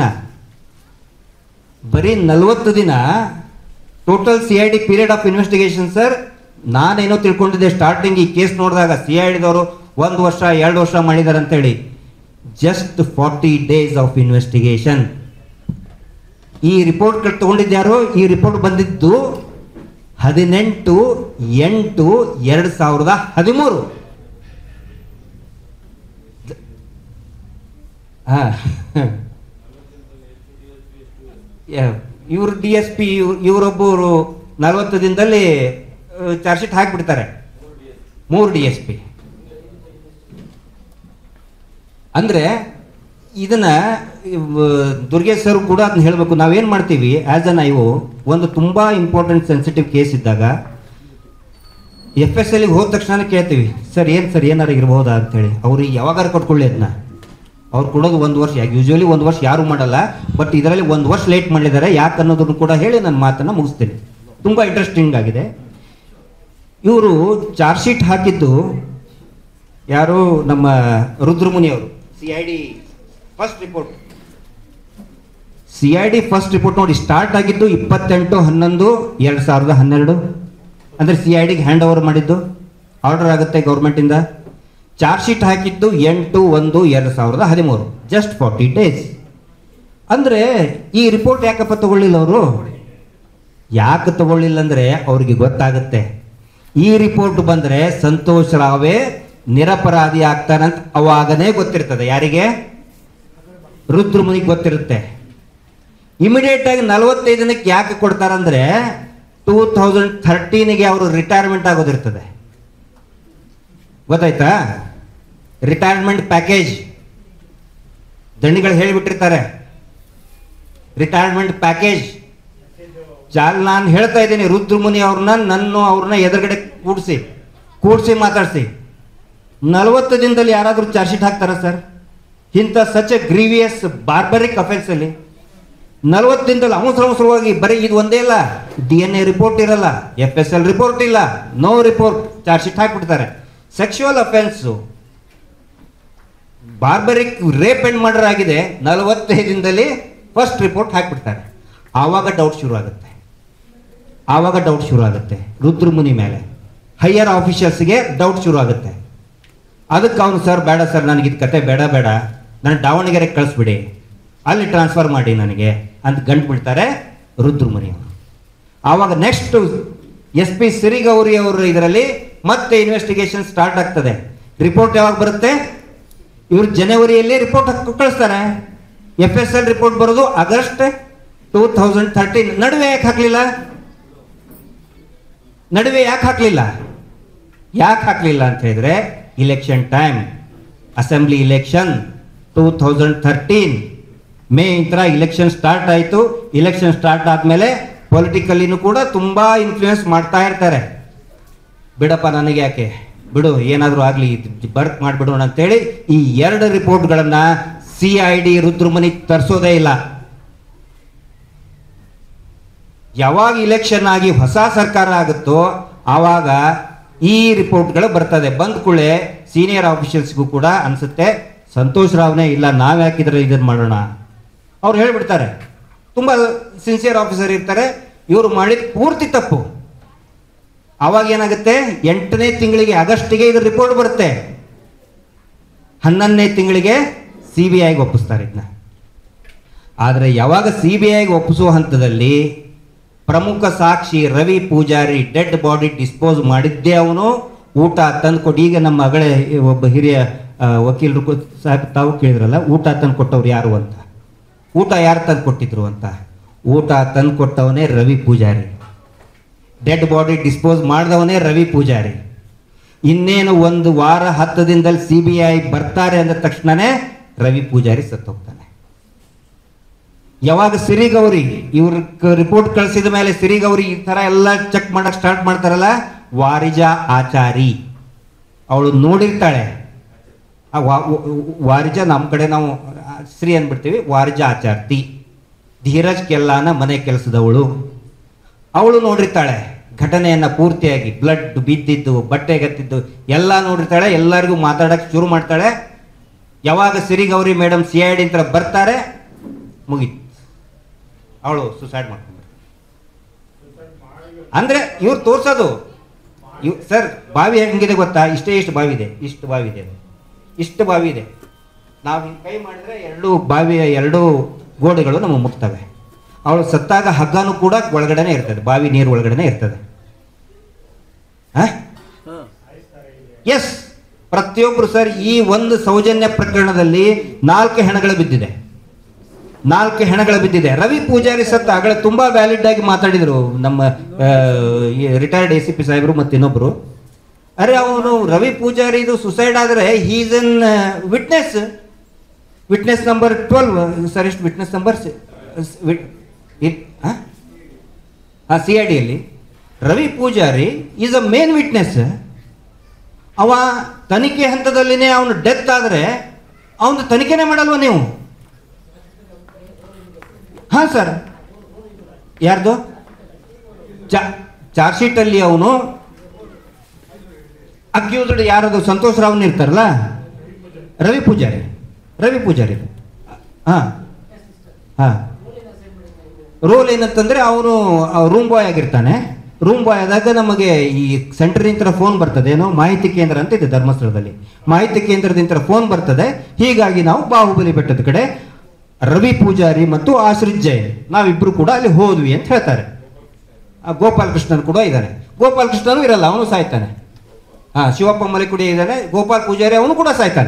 ಬರೀ ನಲ್ವತ್ತು ದಿನ total C I D period of investigation sir ನಾನೇನೋ ತಿಳ್ಕೊಂಡಿದ್ದೆ ಸ್ಟಾರ್ಟಿಂಗ್ ಈ ಕೇಸ್ ನೋಡಿದಾಗ ಸಿ ಐ ಡಿದವರು ಒಂದು ವರ್ಷ ಎರಡು ವರ್ಷ ಮಾಡಿದ್ದಾರೆ ಅಂತೇಳಿ just forty days of investigation ಈ ರಿಪೋರ್ಟ್ ತಗೊಂಡಿದ್ಯಾರು ಈ ರಿಪೋರ್ಟ್ ಬಂದಿದ್ದು ಹದಿನೆಂಟು ಎಂಟು ಎರಡು ಸಾವಿರದ ಹದಿಮೂರು ಹಾ ಇವರು ಡಿ ಎಸ್ ಪಿ ಇವರೊಬ್ಬರು ನಲವತ್ತು ದಿನದಲ್ಲಿ ಚಾರ್ಜ್ ಶೀಟ್ ಹಾಕಿಬಿಡ್ತಾರೆ ಮೂರು ಡಿ ಎಸ್ ಪಿ ಅಂದರೆ ಇದನ್ನ ಇವ್- ದುರ್ಗೇಶ್ ಸರ್ ಕೂಡ ಅದನ್ನ ಹೇಳಬೇಕು ನಾವೇನು ಮಾಡ್ತೀವಿ ಆ್ಯಸ್ ಅನ್ ಐವು ಒಂದು ತುಂಬ ಇಂಪಾರ್ಟೆಂಟ್ ಸೆನ್ಸಿಟಿವ್ ಕೇಸ್ ಇದ್ದಾಗ ಎಫ್ ಎಸ್ ಎಲ್ಗೆ ಹೋದ ತಕ್ಷಣ ಕೇಳ್ತೀವಿ ಸರ್ ಏನು ಸರ್ ಏನಾರು ಇರ್ಬೋದಾ ಅಂತೇಳಿ ಅವ್ರಿಗೆ ಯಾವಾಗಾರು ಕೊಟ್ಕೊಳ್ಳಿ ಅದನ್ನ ಅವ್ರು ಕೊಡೋದು ಒಂದು ವರ್ಷ ಯೂಶ್ವಲಿ ಒಂದು ವರ್ಷ ಯಾರು ಮಾಡಲ್ಲ ಬಟ್ ಇದರಲ್ಲಿ ಒಂದು ವರ್ಷ ಲೇಟ್ ಮಾಡಿದ್ದಾರೆ ಯಾಕೆ ಅನ್ನೋದನ್ನು ಕೂಡ ಹೇಳಿ ನನ್ನ ಮಾತನ್ನು ಮುಗಿಸ್ತೀನಿ ತುಂಬ ಇಂಟ್ರೆಸ್ಟಿಂಗ್ ಆಗಿದೆ ಇವರು ಚಾರ್ಜ್ ಶೀಟ್ ಹಾಕಿದ್ದು ಯಾರು ನಮ್ಮ ರುದ್ರಮುನಿ ಅವರು C I D first report C I D first report ನೋಡಿ ಸ್ಟಾರ್ಟ್ ಆಗಿದ್ದು ಇಪ್ಪತ್ತೆಂಟು ಹನ್ನೊಂದು ಎರಡು ಸಾವಿರದ ಹನ್ನೆರಡು ಅಂದರೆ ಸಿ ಐ ಡಿಗೆ ಹ್ಯಾಂಡ್ ಓವರ್ ಮಾಡಿದ್ದು ಆರ್ಡರ್ ಆಗುತ್ತೆ ಗೌರ್ಮೆಂಟಿಂದ ಚಾರ್ಜ್ ಶೀಟ್ ಹಾಕಿದ್ದು ಎಂಟು ಒಂದು ಎರಡು ಸಾವಿರದ ಹದಿಮೂರು ಜಸ್ಟ್ ಫಾರ್ಟಿ ಡೇಸ್ ಅಂದರೆ ಈ ರಿಪೋರ್ಟ್ ಯಾಕಪ್ಪ ತಗೊಳ್ಳಿಲ್ಲ ಅವರು ಯಾಕೆ ತಗೊಳ್ಳಿಲ್ಲ ಅಂದರೆ ಅವ್ರಿಗೆ ಗೊತ್ತಾಗುತ್ತೆ ಈ ರಿಪೋರ್ಟ್ ಬಂದರೆ ಸಂತೋಷ್ ರಾವೇ ನಿರಪರಾಧಿ ಆಗ್ತಾನಂತ ಅವಾಗನೇ ಗೊತ್ತಿರ್ತದೆ ಯಾರಿಗೆ ರುದ್ರಮುನಿಗೆ ಗೊತ್ತಿರುತ್ತೆ ಇಮಿಡಿಯೇಟ್ ಆಗಿ ನಲವತ್ತೈದು ದಿನಕ್ಕೆ ಯಾಕೆ ಕೊಡ್ತಾರಂದ್ರೆ ಟೂ ತೌಸಂಡ್ ಥರ್ಟೀನಿಗೆ ಅವರು ರಿಟೈರ್ಮೆಂಟ್ ಆಗೋದಿರ್ತದೆ ಗೊತ್ತಾಯ್ತಾ ರಿಟೈರ್ಮೆಂಟ್ ಪ್ಯಾಕೇಜ್ ದಂಡಿಗಳು ಹೇಳಿಬಿಟ್ಟಿರ್ತಾರೆ ರಿಟೈರ್ಮೆಂಟ್ ಪ್ಯಾಕೇಜ್ ಜಾಲ್ ನಾನು ಹೇಳ್ತಾ ಇದ್ದೀನಿ ರುದ್ರಮುನಿ ಅವ್ರನ್ನ ನನ್ನ ಅವ್ರನ್ನ ಎದುರುಗಡೆ ಕೂಡಿಸಿ ಕೂಡಿಸಿ ಮಾತಾಡಿಸಿ ನಲವತ್ತು ದಿನದಲ್ಲಿ ಯಾರಾದರೂ ಚಾರ್ಜ್ ಶೀಟ್ ಹಾಕ್ತಾರಾ ಸರ್ ಇಂಥ ಸಚ್ ಎ ಗ್ರೀವಿಯಸ್ ಬಾರ್ಬರಿಕ್ ಅಫೆನ್ಸಲ್ಲಿ ನಲವತ್ತು ದಿನದಲ್ಲಿ ಅವಸರ ಅವಸರವಾಗಿ ಬರೀ ಇದು ಒಂದೇ ಇಲ್ಲ ಡಿ ಎನ್ ಎ ರಿಪೋರ್ಟ್ ಇರಲ್ಲ ಎಫ್ ಎಸ್ ಎಲ್ ರಿಪೋರ್ಟ್ ಇಲ್ಲ ನೋ ರಿಪೋರ್ಟ್ ಚಾರ್ಜ್ ಶೀಟ್ ಹಾಕ್ಬಿಡ್ತಾರೆ sexual offence barbaric rape and murder ಆಗಿದೆ ನಲವತ್ತೈದು ದಿನದಲ್ಲಿ ಫಸ್ಟ್ ರಿಪೋರ್ಟ್ ಹಾಕ್ಬಿಡ್ತಾರೆ ಆವಾಗ ಡೌಟ್ ಶುರು ಆಗುತ್ತೆ ಆವಾಗ ಡೌಟ್ ಶುರು ಆಗುತ್ತೆ ರುದ್ರಮುನಿ ಮೇಲೆ ಹೈಯರ್ ಆಫೀಷಿಯಲ್ಸ್ಗೆ ಡೌಟ್ ಶುರು ಆಗುತ್ತೆ ಅದಕ್ಕೆ ಅವನು ಸರ್ ಬೇಡ ಸರ್ ನನಗೆ ಇದು ಕತೆ ಬೇಡ ಬೇಡ ನಾನು ದಾವಣಗೆರೆಗೆ ಕಳಿಸ್ಬಿಡಿ ಅಲ್ಲಿ ಟ್ರಾನ್ಸ್ಫರ್ ಮಾಡಿ ನನಗೆ ಅಂತ ಗಂಟು ಬಿಡ್ತಾರೆ ರುದ್ರಮುನಿ ಅವರು ಆವಾಗ ನೆಕ್ಸ್ಟ್ ಎಸ್ ಪಿ ಸಿರಿಗೌರಿ ಅವರು ಇದರಲ್ಲಿ ಮತ್ತೆ ಇನ್ವೆಸ್ಟಿಗೇಷನ್ ಸ್ಟಾರ್ಟ್ ಆಗ್ತದೆ ರಿಪೋರ್ಟ್ ಯಾವಾಗ ಬರುತ್ತೆ ಇವರು ಜನವರಿಯಲ್ಲಿ ರಿಪೋರ್ಟ್ ಕಳಿಸ್ತಾರೆ ಎಫ್ ಎಸ್ ಎಲ್ ರಿಪೋರ್ಟ್ ಬರೋದು ಆಗಸ್ಟ್ ಟೂ ತೌಸಂಡ್ ಥರ್ಟೀನ್ ನಡುವೆ ಯಾಕೆ ಹಾಕಲಿಲ್ಲ ನಡುವೆ ಯಾಕೆ ಹಾಕಲಿಲ್ಲ ಯಾಕೆ ಹಾಕಲಿಲ್ಲ ಅಂತ ಹೇಳಿದ್ರೆ election time assembly election two thousand thirteen May ಇಂತರ ಇಲೆಕ್ಷನ್ ಸ್ಟಾರ್ಟ್ ಆಯಿತು ಇಲೆಕ್ಷನ್ ಸ್ಟಾರ್ಟ್ ಆದಮೇಲೆ ಪೊಲಿಟಿಕಲ್ಲಿನೂ ಕೂಡ ತುಂಬ ಇನ್ಫ್ಲೂಯೆನ್ಸ್ ಮಾಡ್ತಾ ಇರ್ತಾರೆ ಬಿಡಪ್ಪ ನನಗೆ ಯಾಕೆ ಬಿಡು ಏನಾದರೂ ಆಗಲಿ ಬರ್ಕ್ ಮಾಡಿಬಿಡೋಣ ಅಂತೇಳಿ ಈ ಎರಡು ರಿಪೋರ್ಟ್ಗಳನ್ನು ಸಿ ಐ ಡಿ ರುದ್ರಮನಿ ತರಿಸೋದೇ ಇಲ್ಲ ಯಾವಾಗ ಇಲೆಕ್ಷನ್ ಆಗಿ ಹೊಸ ಸರ್ಕಾರ ಆಗುತ್ತೋ ಆವಾಗ ಈ ರಿಪೋರ್ಟ್ಗಳು ಬರ್ತದೆ ಬಂದ ಕೂಡಲೇ ಸೀನಿಯರ್ ಆಫೀಷಿಯಲ್ಸ್ಗೂ ಕೂಡ ಅನಿಸುತ್ತೆ ಸಂತೋಷ್ ರಾವ್ನೇ ಇಲ್ಲ ನಾವು ಯಾಕಿದ್ರೆ ಇದನ್ನು ಮಾಡೋಣ ಅವ್ರು ಹೇಳ್ಬಿಡ್ತಾರೆ ತುಂಬ ಸಿನ್ಸಿಯರ್ ಆಫೀಸರ್ ಇರ್ತಾರೆ ಇವರು ಮಾಡಿದ ಪೂರ್ತಿ ತಪ್ಪು ಆವಾಗ ಏನಾಗುತ್ತೆ ಎಂಟನೇ ತಿಂಗಳಿಗೆ ಆಗಸ್ಟಿಗೆ ಇದು ರಿಪೋರ್ಟ್ ಬರುತ್ತೆ ಹನ್ನೊಂದನೇ ತಿಂಗಳಿಗೆ ಸಿ ಬಿ ಐಗೆ ಒಪ್ಪಿಸ್ತಾರೆ ಇದನ್ನ ಆದರೆ ಯಾವಾಗ ಸಿ ಬಿ ಐಗೆ ಒಪ್ಪಿಸುವ ಹಂತದಲ್ಲಿ ಪ್ರಮುಖ ಸಾಕ್ಷಿ Ravi Poojari dead body dispose ಮಾಡಿದ್ದೇ ಅವನು ಊಟ ತಂದ್ಕೊಟ್ಟು ಈಗ ನಮ್ಮ ಅಗಳೆ ಒಬ್ಬ ಹಿರಿಯ ಆ, ವಕೀಲರು ಕೂ- ಸಾಹೇಬ್ ತಾವು ಕೇಳಿದ್ರಲ್ಲ ಊಟ ತಂದು ಕೊಟ್ಟವ್ರು ಯಾರು ಅಂತ ಊಟ ಯಾರು ತಂದು ಕೊಟ್ಟಿದ್ರು ಅಂತ ಊಟ ತಂದು ಕೊಟ್ಟವನೇ Ravi Poojari dead body dispose ಮಾಡಿದವನೇ ರವಿ ಪೂಜಾರಿ ಇನ್ನೇನು ಒಂದು ವಾರ ಹತ್ತು ದಿನದಲ್ಲಿ ಸಿ ಬಿ ಐ ಬರ್ತಾರೆ ಅಂದ ತಕ್ಷಣನೇ ರವಿ ಪೂಜಾರಿ ಸತ್ತೋಗ್ತಾನೆ ಯಾವಾಗ ಸಿರಿಗೌರಿ ಇವ್ರ ರಿಪೋರ್ಟ್ ಕಳಿಸಿದ ಮೇಲೆ ಸಿರಿಗೌರಿ ಈ ಥರ ಎಲ್ಲ ಚೆಕ್ ಮಾಡಕ್ ಸ್ಟಾರ್ಟ್ ಮಾಡ್ತಾರಲ್ಲ ವಾರಿಜ ಆಚಾರಿ ಅವಳು ನೋಡಿರ್ತಾಳೆ ಆ ವಾ- ವ- ವಾರಿಜ ನಮ್ಮ ಕಡೆ ನಾವು ಆ, ಶ್ರೀ ಅಂದ್ಬಿಡ್ತೀವಿ ವಾರಿಜ ಆಚಾರ್ತಿ ಧೀರಜ್ ಕೆಲ್ಲಾನ ಮನೆ ಕೆಲಸದವಳು ಅವಳು ನೋಡಿರ್ತಾಳೆ ಘಟನೆಯನ್ನ ಪೂರ್ತಿಯಾಗಿ ಬ್ಲಡ್ ಬಿದ್ದಿದ್ದು ಬಟ್ಟೆ ಗತ್ತಿದ್ದು ಎಲ್ಲ ನೋಡಿರ್ತಾಳೆ ಎಲ್ಲರಿಗೂ ಮಾತಾಡಕ್ಕೆ ಶುರು ಮಾಡ್ತಾಳೆ ಯಾವಾಗ Sirigowri madam C I D ಅಂತ ಬರ್ತಾರೆ ಮುಗೀತು ಅವಳು ಸುಸೈಡ್ ಮಾಡ್ಕೊಂಡ್ಬಿಡ್ತಾಳೆ ಅಂದ್ರೆ ಇವ್ರು ತೋರ್ಸೋದು ಇವ್ ಸರ್ ಬಾವಿ ಹೆಂಗಿದೆ ಗೊತ್ತಾ ಇಷ್ಟೇ ಇಷ್ಟು ಬಾವಿ ಇದೆ ಇಷ್ಟು ಬಾವಿ ಇದೆ ಅದು. ಇಷ್ಟು ಬಾವಿ ಇದೆ ನಾವು ಹಿಂಗೆ ಕೈ ಮಾಡಿದ್ರೆ ಎರಡು ಬಾವಿಯ ಎರಡು ಗೋಡೆಗಳು ನಮಗೆ ಮುಟ್ತವೆ ಅವಳು ಸತ್ತಾಗ ಹಗ್ಗನೂ ಕೂಡ ಒಳಗಡೆನೆ ಇರ್ತದೆ ಬಾವಿ ನೀರು ಒಳಗಡೆನೆ ಇರ್ತದೆ ಎಸ್ ಪ್ರತಿಯೊಬ್ಬರು ಸರ್ ಈ ಒಂದು ಸೌಜನ್ಯ ಪ್ರಕರಣದಲ್ಲಿ ನಾಲ್ಕು ಹೆಣಗಳು ಬಿದ್ದಿದೆ ನಾಲ್ಕು ಹೆಣಗಳು ಬಿದ್ದಿದೆ ರವಿ ಪೂಜಾರಿ ಸತ್ತ ಆಗಲೇ ತುಂಬಾ ವ್ಯಾಲಿಡ್ ಆಗಿ ಮಾತಾಡಿದ್ರು ನಮ್ಮ ರಿಟೈರ್ಡ್ ಎ ಸಿ ಪಿ ಸಾಹೇಬರು ಮತ್ತು ಇನ್ನೊಬ್ರು ಅರೆ ಅವನು ರವಿ ಪೂಜಾರಿ ಇದು ಸುಸೈಡ್ ಆದರೆ he's an witness witness number twelve sir ಎಷ್ಟು ವಿಟ್ನೆಸ್ ನಂಬರ್ ಹಾಂ ಸಿ ಐ ಡಿಯಲ್ಲಿ Ravi Poojari is a main witness ಅವ ತನಿಖೆ ಹಂತದಲ್ಲಿನೇ ಅವನು ಡೆತ್ ಆದರೆ ಅವನು ತನಿಖೆನೇ ಮಾಡಲ್ವ ನೀವು ಹಾಂ ಸರ್ ಯಾರ್ದು ಚಾ ಚಾರ್ಜ್ ಶೀಟಲ್ಲಿ ಅವನು ಅಕ್ಯೂಸ್ಡ್ ಯಾರದು ಸಂತೋಷ್ ರಾವ್ನ ಇರ್ತಾರಲ್ಲ ರವಿ ಪೂಜಾರಿ ರವಿ ಪೂಜಾರಿ ಹಾಂ ಹಾಂ ರೋಲ್ ಏನಂತಂದ್ರೆ ಅವನು ರೂಮ್ ಬಾಯ್ ಆಗಿರ್ತಾನೆ ರೂಮ್ ಬಾಯ್ ಆದಾಗ ನಮಗೆ ಈ ಸೆಂಟರ್ನಿಂದ ಫೋನ್ ಬರ್ತದೆ ಏನೋ ಮಾಹಿತಿ ಕೇಂದ್ರ ಅಂತ ಇದೆ ಧರ್ಮಸ್ಥಳದಲ್ಲಿ ಮಾಹಿತಿ ಕೇಂದ್ರದಿಂದ ಫೋನ್ ಬರ್ತದೆ ಹೀಗಾಗಿ ನಾವು ಬಾಹುಬಲಿ ಬೆಟ್ಟದ ಕಡೆ ರವಿ ಪೂಜಾರಿ ಮತ್ತು ಆಶ್ರಿತ್ ಜೈನ್ ನಾವಿಬ್ರು ಕೂಡ ಅಲ್ಲಿ ಹೋದ್ವಿ ಅಂತ ಹೇಳ್ತಾರೆ ಆ ಗೋಪಾಲ್ ಕೃಷ್ಣನ್ ಕೂಡ ಇದ್ದಾನೆ ಗೋಪಾಲ್ ಕೃಷ್ಣನು ಇರಲ್ಲ ಅವನು ಸಾಯ್ತಾನೆ ಹಾ ಶಿವಪ್ಪ ಮಲಿಕುಡಿ ಇದ್ದಾನೆ ಗೋಪಾಲ್ ಪೂಜಾರಿ ಅವನು ಕೂಡ ಸಾಯ್ತಾನೆ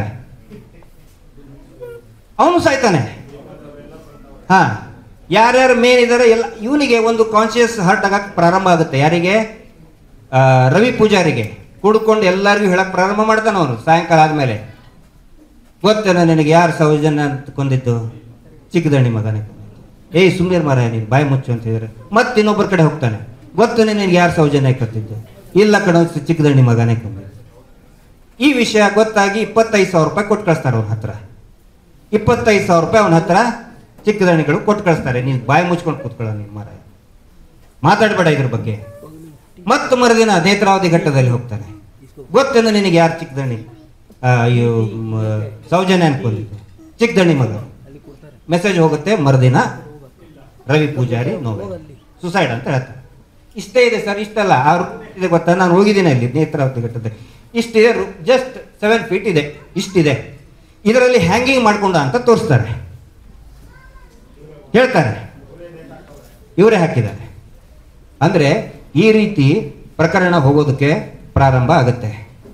ಅವನು ಸಾಯ್ತಾನೆ ಹಾ ಯಾರ್ಯಾರು ಮೇನ್ ಇದ್ದಾರೆ ಎಲ್ಲ ಇವನಿಗೆ ಒಂದು ಕಾನ್ಶಿಯಸ್ ಹರ್ಟ್ ಆಗಕ್ಕೆ ಪ್ರಾರಂಭ ಆಗುತ್ತೆ ಯಾರಿಗೆ ಆ, ರವಿ ಪೂಜಾರಿಗೆ ಕುಡ್ಕೊಂಡು ಎಲ್ಲರಿಗೂ ಹೇಳಕ್ ಪ್ರಾರಂಭ ಮಾಡ್ತಾನೆ ಅವನು ಸಾಯಂಕಾಲ ಆದ್ಮೇಲೆ ಗೊತ್ತೇನ ನಿನಗೆ ಯಾರು ಸೌಜನ್ಯ ಅಂತ ಕೊಂದಿದ್ದು ಚಿಕ್ಕದಣಿ ಮಗನೇ ಏಯ್ ಸುಮ್ಮನೆ ಮಾರ ನೀನು ಬಾಯಿ ಮುಚ್ಚು ಅಂತ ಹೇಳಿದ್ರೆ ಮತ್ತೆ ಇನ್ನೊಬ್ಬರ ಕಡೆ ಹೋಗ್ತಾನೆ ಗೊತ್ತೇನೆ ನಿನಗೆ ಯಾರು ಸೌಜನ್ಯ ಕತ್ತಿದ್ದು ಇಲ್ಲ ಕಣ ಚಿಕ್ಕದಣಿ ಮಗನೇ ಕೊಂದಿದ್ದು ಈ ವಿಷಯ ಗೊತ್ತಾಗಿ ಇಪ್ಪತ್ತೈದು ಸಾವಿರ ರೂಪಾಯಿ ಕೊಟ್ಟು ಕಳಿಸ್ತಾರೆ ಅವನ ಹತ್ರ ಇಪ್ಪತ್ತೈದು ಸಾವಿರ ರೂಪಾಯಿ ಅವನ ಹತ್ರ ಚಿಕ್ಕದಣಿಗಳು ಕೊಟ್ಟು ಕಳಿಸ್ತಾರೆ ನೀನು ಬಾಯಿ ಮುಚ್ಕೊಂಡು ಕೂತ್ಕೊಳ್ಳೋ ನೀನು ಮಾರ ಮಾತಾಡಬೇಡ ಇದ್ರ ಬಗ್ಗೆ ಮತ್ತೆ ಮರುದಿನ ನೇತ್ರಾವತಿ ಘಟ್ಟದಲ್ಲಿ ಹೋಗ್ತಾನೆ ಗೊತ್ತೇನು ನಿನಗೆ ಯಾರು ಚಿಕ್ಕದಣಿ ಆ, ಅಯ್ಯೋ ಮ, ಸೌಜನ್ಯ ಅನ್ಕೊಂಡಿದ್ದು ಚಿಕ್ಕದಣಿ ಮಗ ಮೆಸೇಜ್ ಹೋಗುತ್ತೆ ಮರುದಿನ ರವಿ ಪೂಜಾರಿ ನೋವೆ ಸುಸೈಡ್ ಅಂತ ಹೇಳ್ತಾರೆ ಇಷ್ಟೇ ಇದೆ ಸರ್ ಇಷ್ಟಲ್ಲ ಆರು ಇದೆ ಗೊತ್ತಾ ನಾನು ಹೋಗಿದ್ದೀನಿ ಅಲ್ಲಿ ನೇತ್ರಾವತಿ ಘಟ್ಟದಲ್ಲಿ ಇಷ್ಟಿದೆ ಜಸ್ಟ್ ಸೆವೆನ್ ಫೀಟ್ ಇದೆ ಇಷ್ಟಿದೆ ಇದರಲ್ಲಿ ಹ್ಯಾಂಗಿಂಗ್ ಮಾಡ್ಕೊಂಡ ಅಂತ ತೋರಿಸ್ತಾರೆ ಹೇಳ್ತಾರೆ ಇವರೇ ಹಾಕಿದ್ದಾರೆ ಅಂದ್ರೆ ಈ ರೀತಿ ಪ್ರಕರಣ ಹೋಗೋದಕ್ಕೆ ಪ್ರಾರಂಭ ಆಗುತ್ತೆ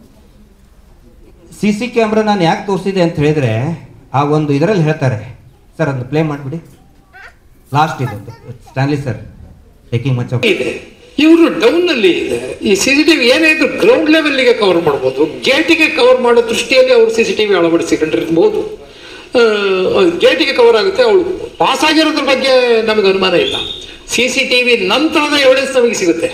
ಸಿ ಸಿ ಕ್ಯಾಮ್ರಾ ನಾನು ಯಾಕೆ ತೋರಿಸಿದೆ ಅಂತ ಹೇಳಿದ್ರೆ ಆ ಒಂದು ಇದರಲ್ಲಿ ಹೇಳ್ತಾರೆ ಸರ್ ಅದನ್ನು ಪ್ಲೇ ಮಾಡಿಬಿಡಿ ಲಾಸ್ಟ್ ಇದೊಂದು ಸ್ಟ್ಯಾನ್ಲಿ ಸರ್ ಟೇಕಿಂಗ್ ಮಚ್ ಇದೆ ಇವರು ಡೌನ್ ನಲ್ಲಿ ಇದೆ ಈ ಸಿಸಿಟಿವಿ ಏನೇ ಇದ್ರು ಗ್ರೌಂಡ್ ಲೆವೆಲ್ಗೆ ಕವರ್ ಮಾಡ್ಬೋದು ಗೇಟಿಗೆ ಕವರ್ ಮಾಡೋ ದೃಷ್ಟಿಯಲ್ಲಿ ಅವರು ಸಿಸಿಟಿವಿ ಅಳವಡಿಸಿಕೊಂಡಿರ್ಬೋದು ಗೇಟಿಗೆ ಕವರ್ ಆಗುತ್ತೆ ಅವಳು ಪಾಸ್ ಆಗಿರೋದ್ರ ಬಗ್ಗೆ ನಮಗೆ ಅನುಮಾನ ಇಲ್ಲ ಸಿ ಸಿ ಟಿ ವಿ ನಂತರದ ಎವಿಡೆನ್ಸ್ ನಮಗೆ ಸಿಗುತ್ತೆ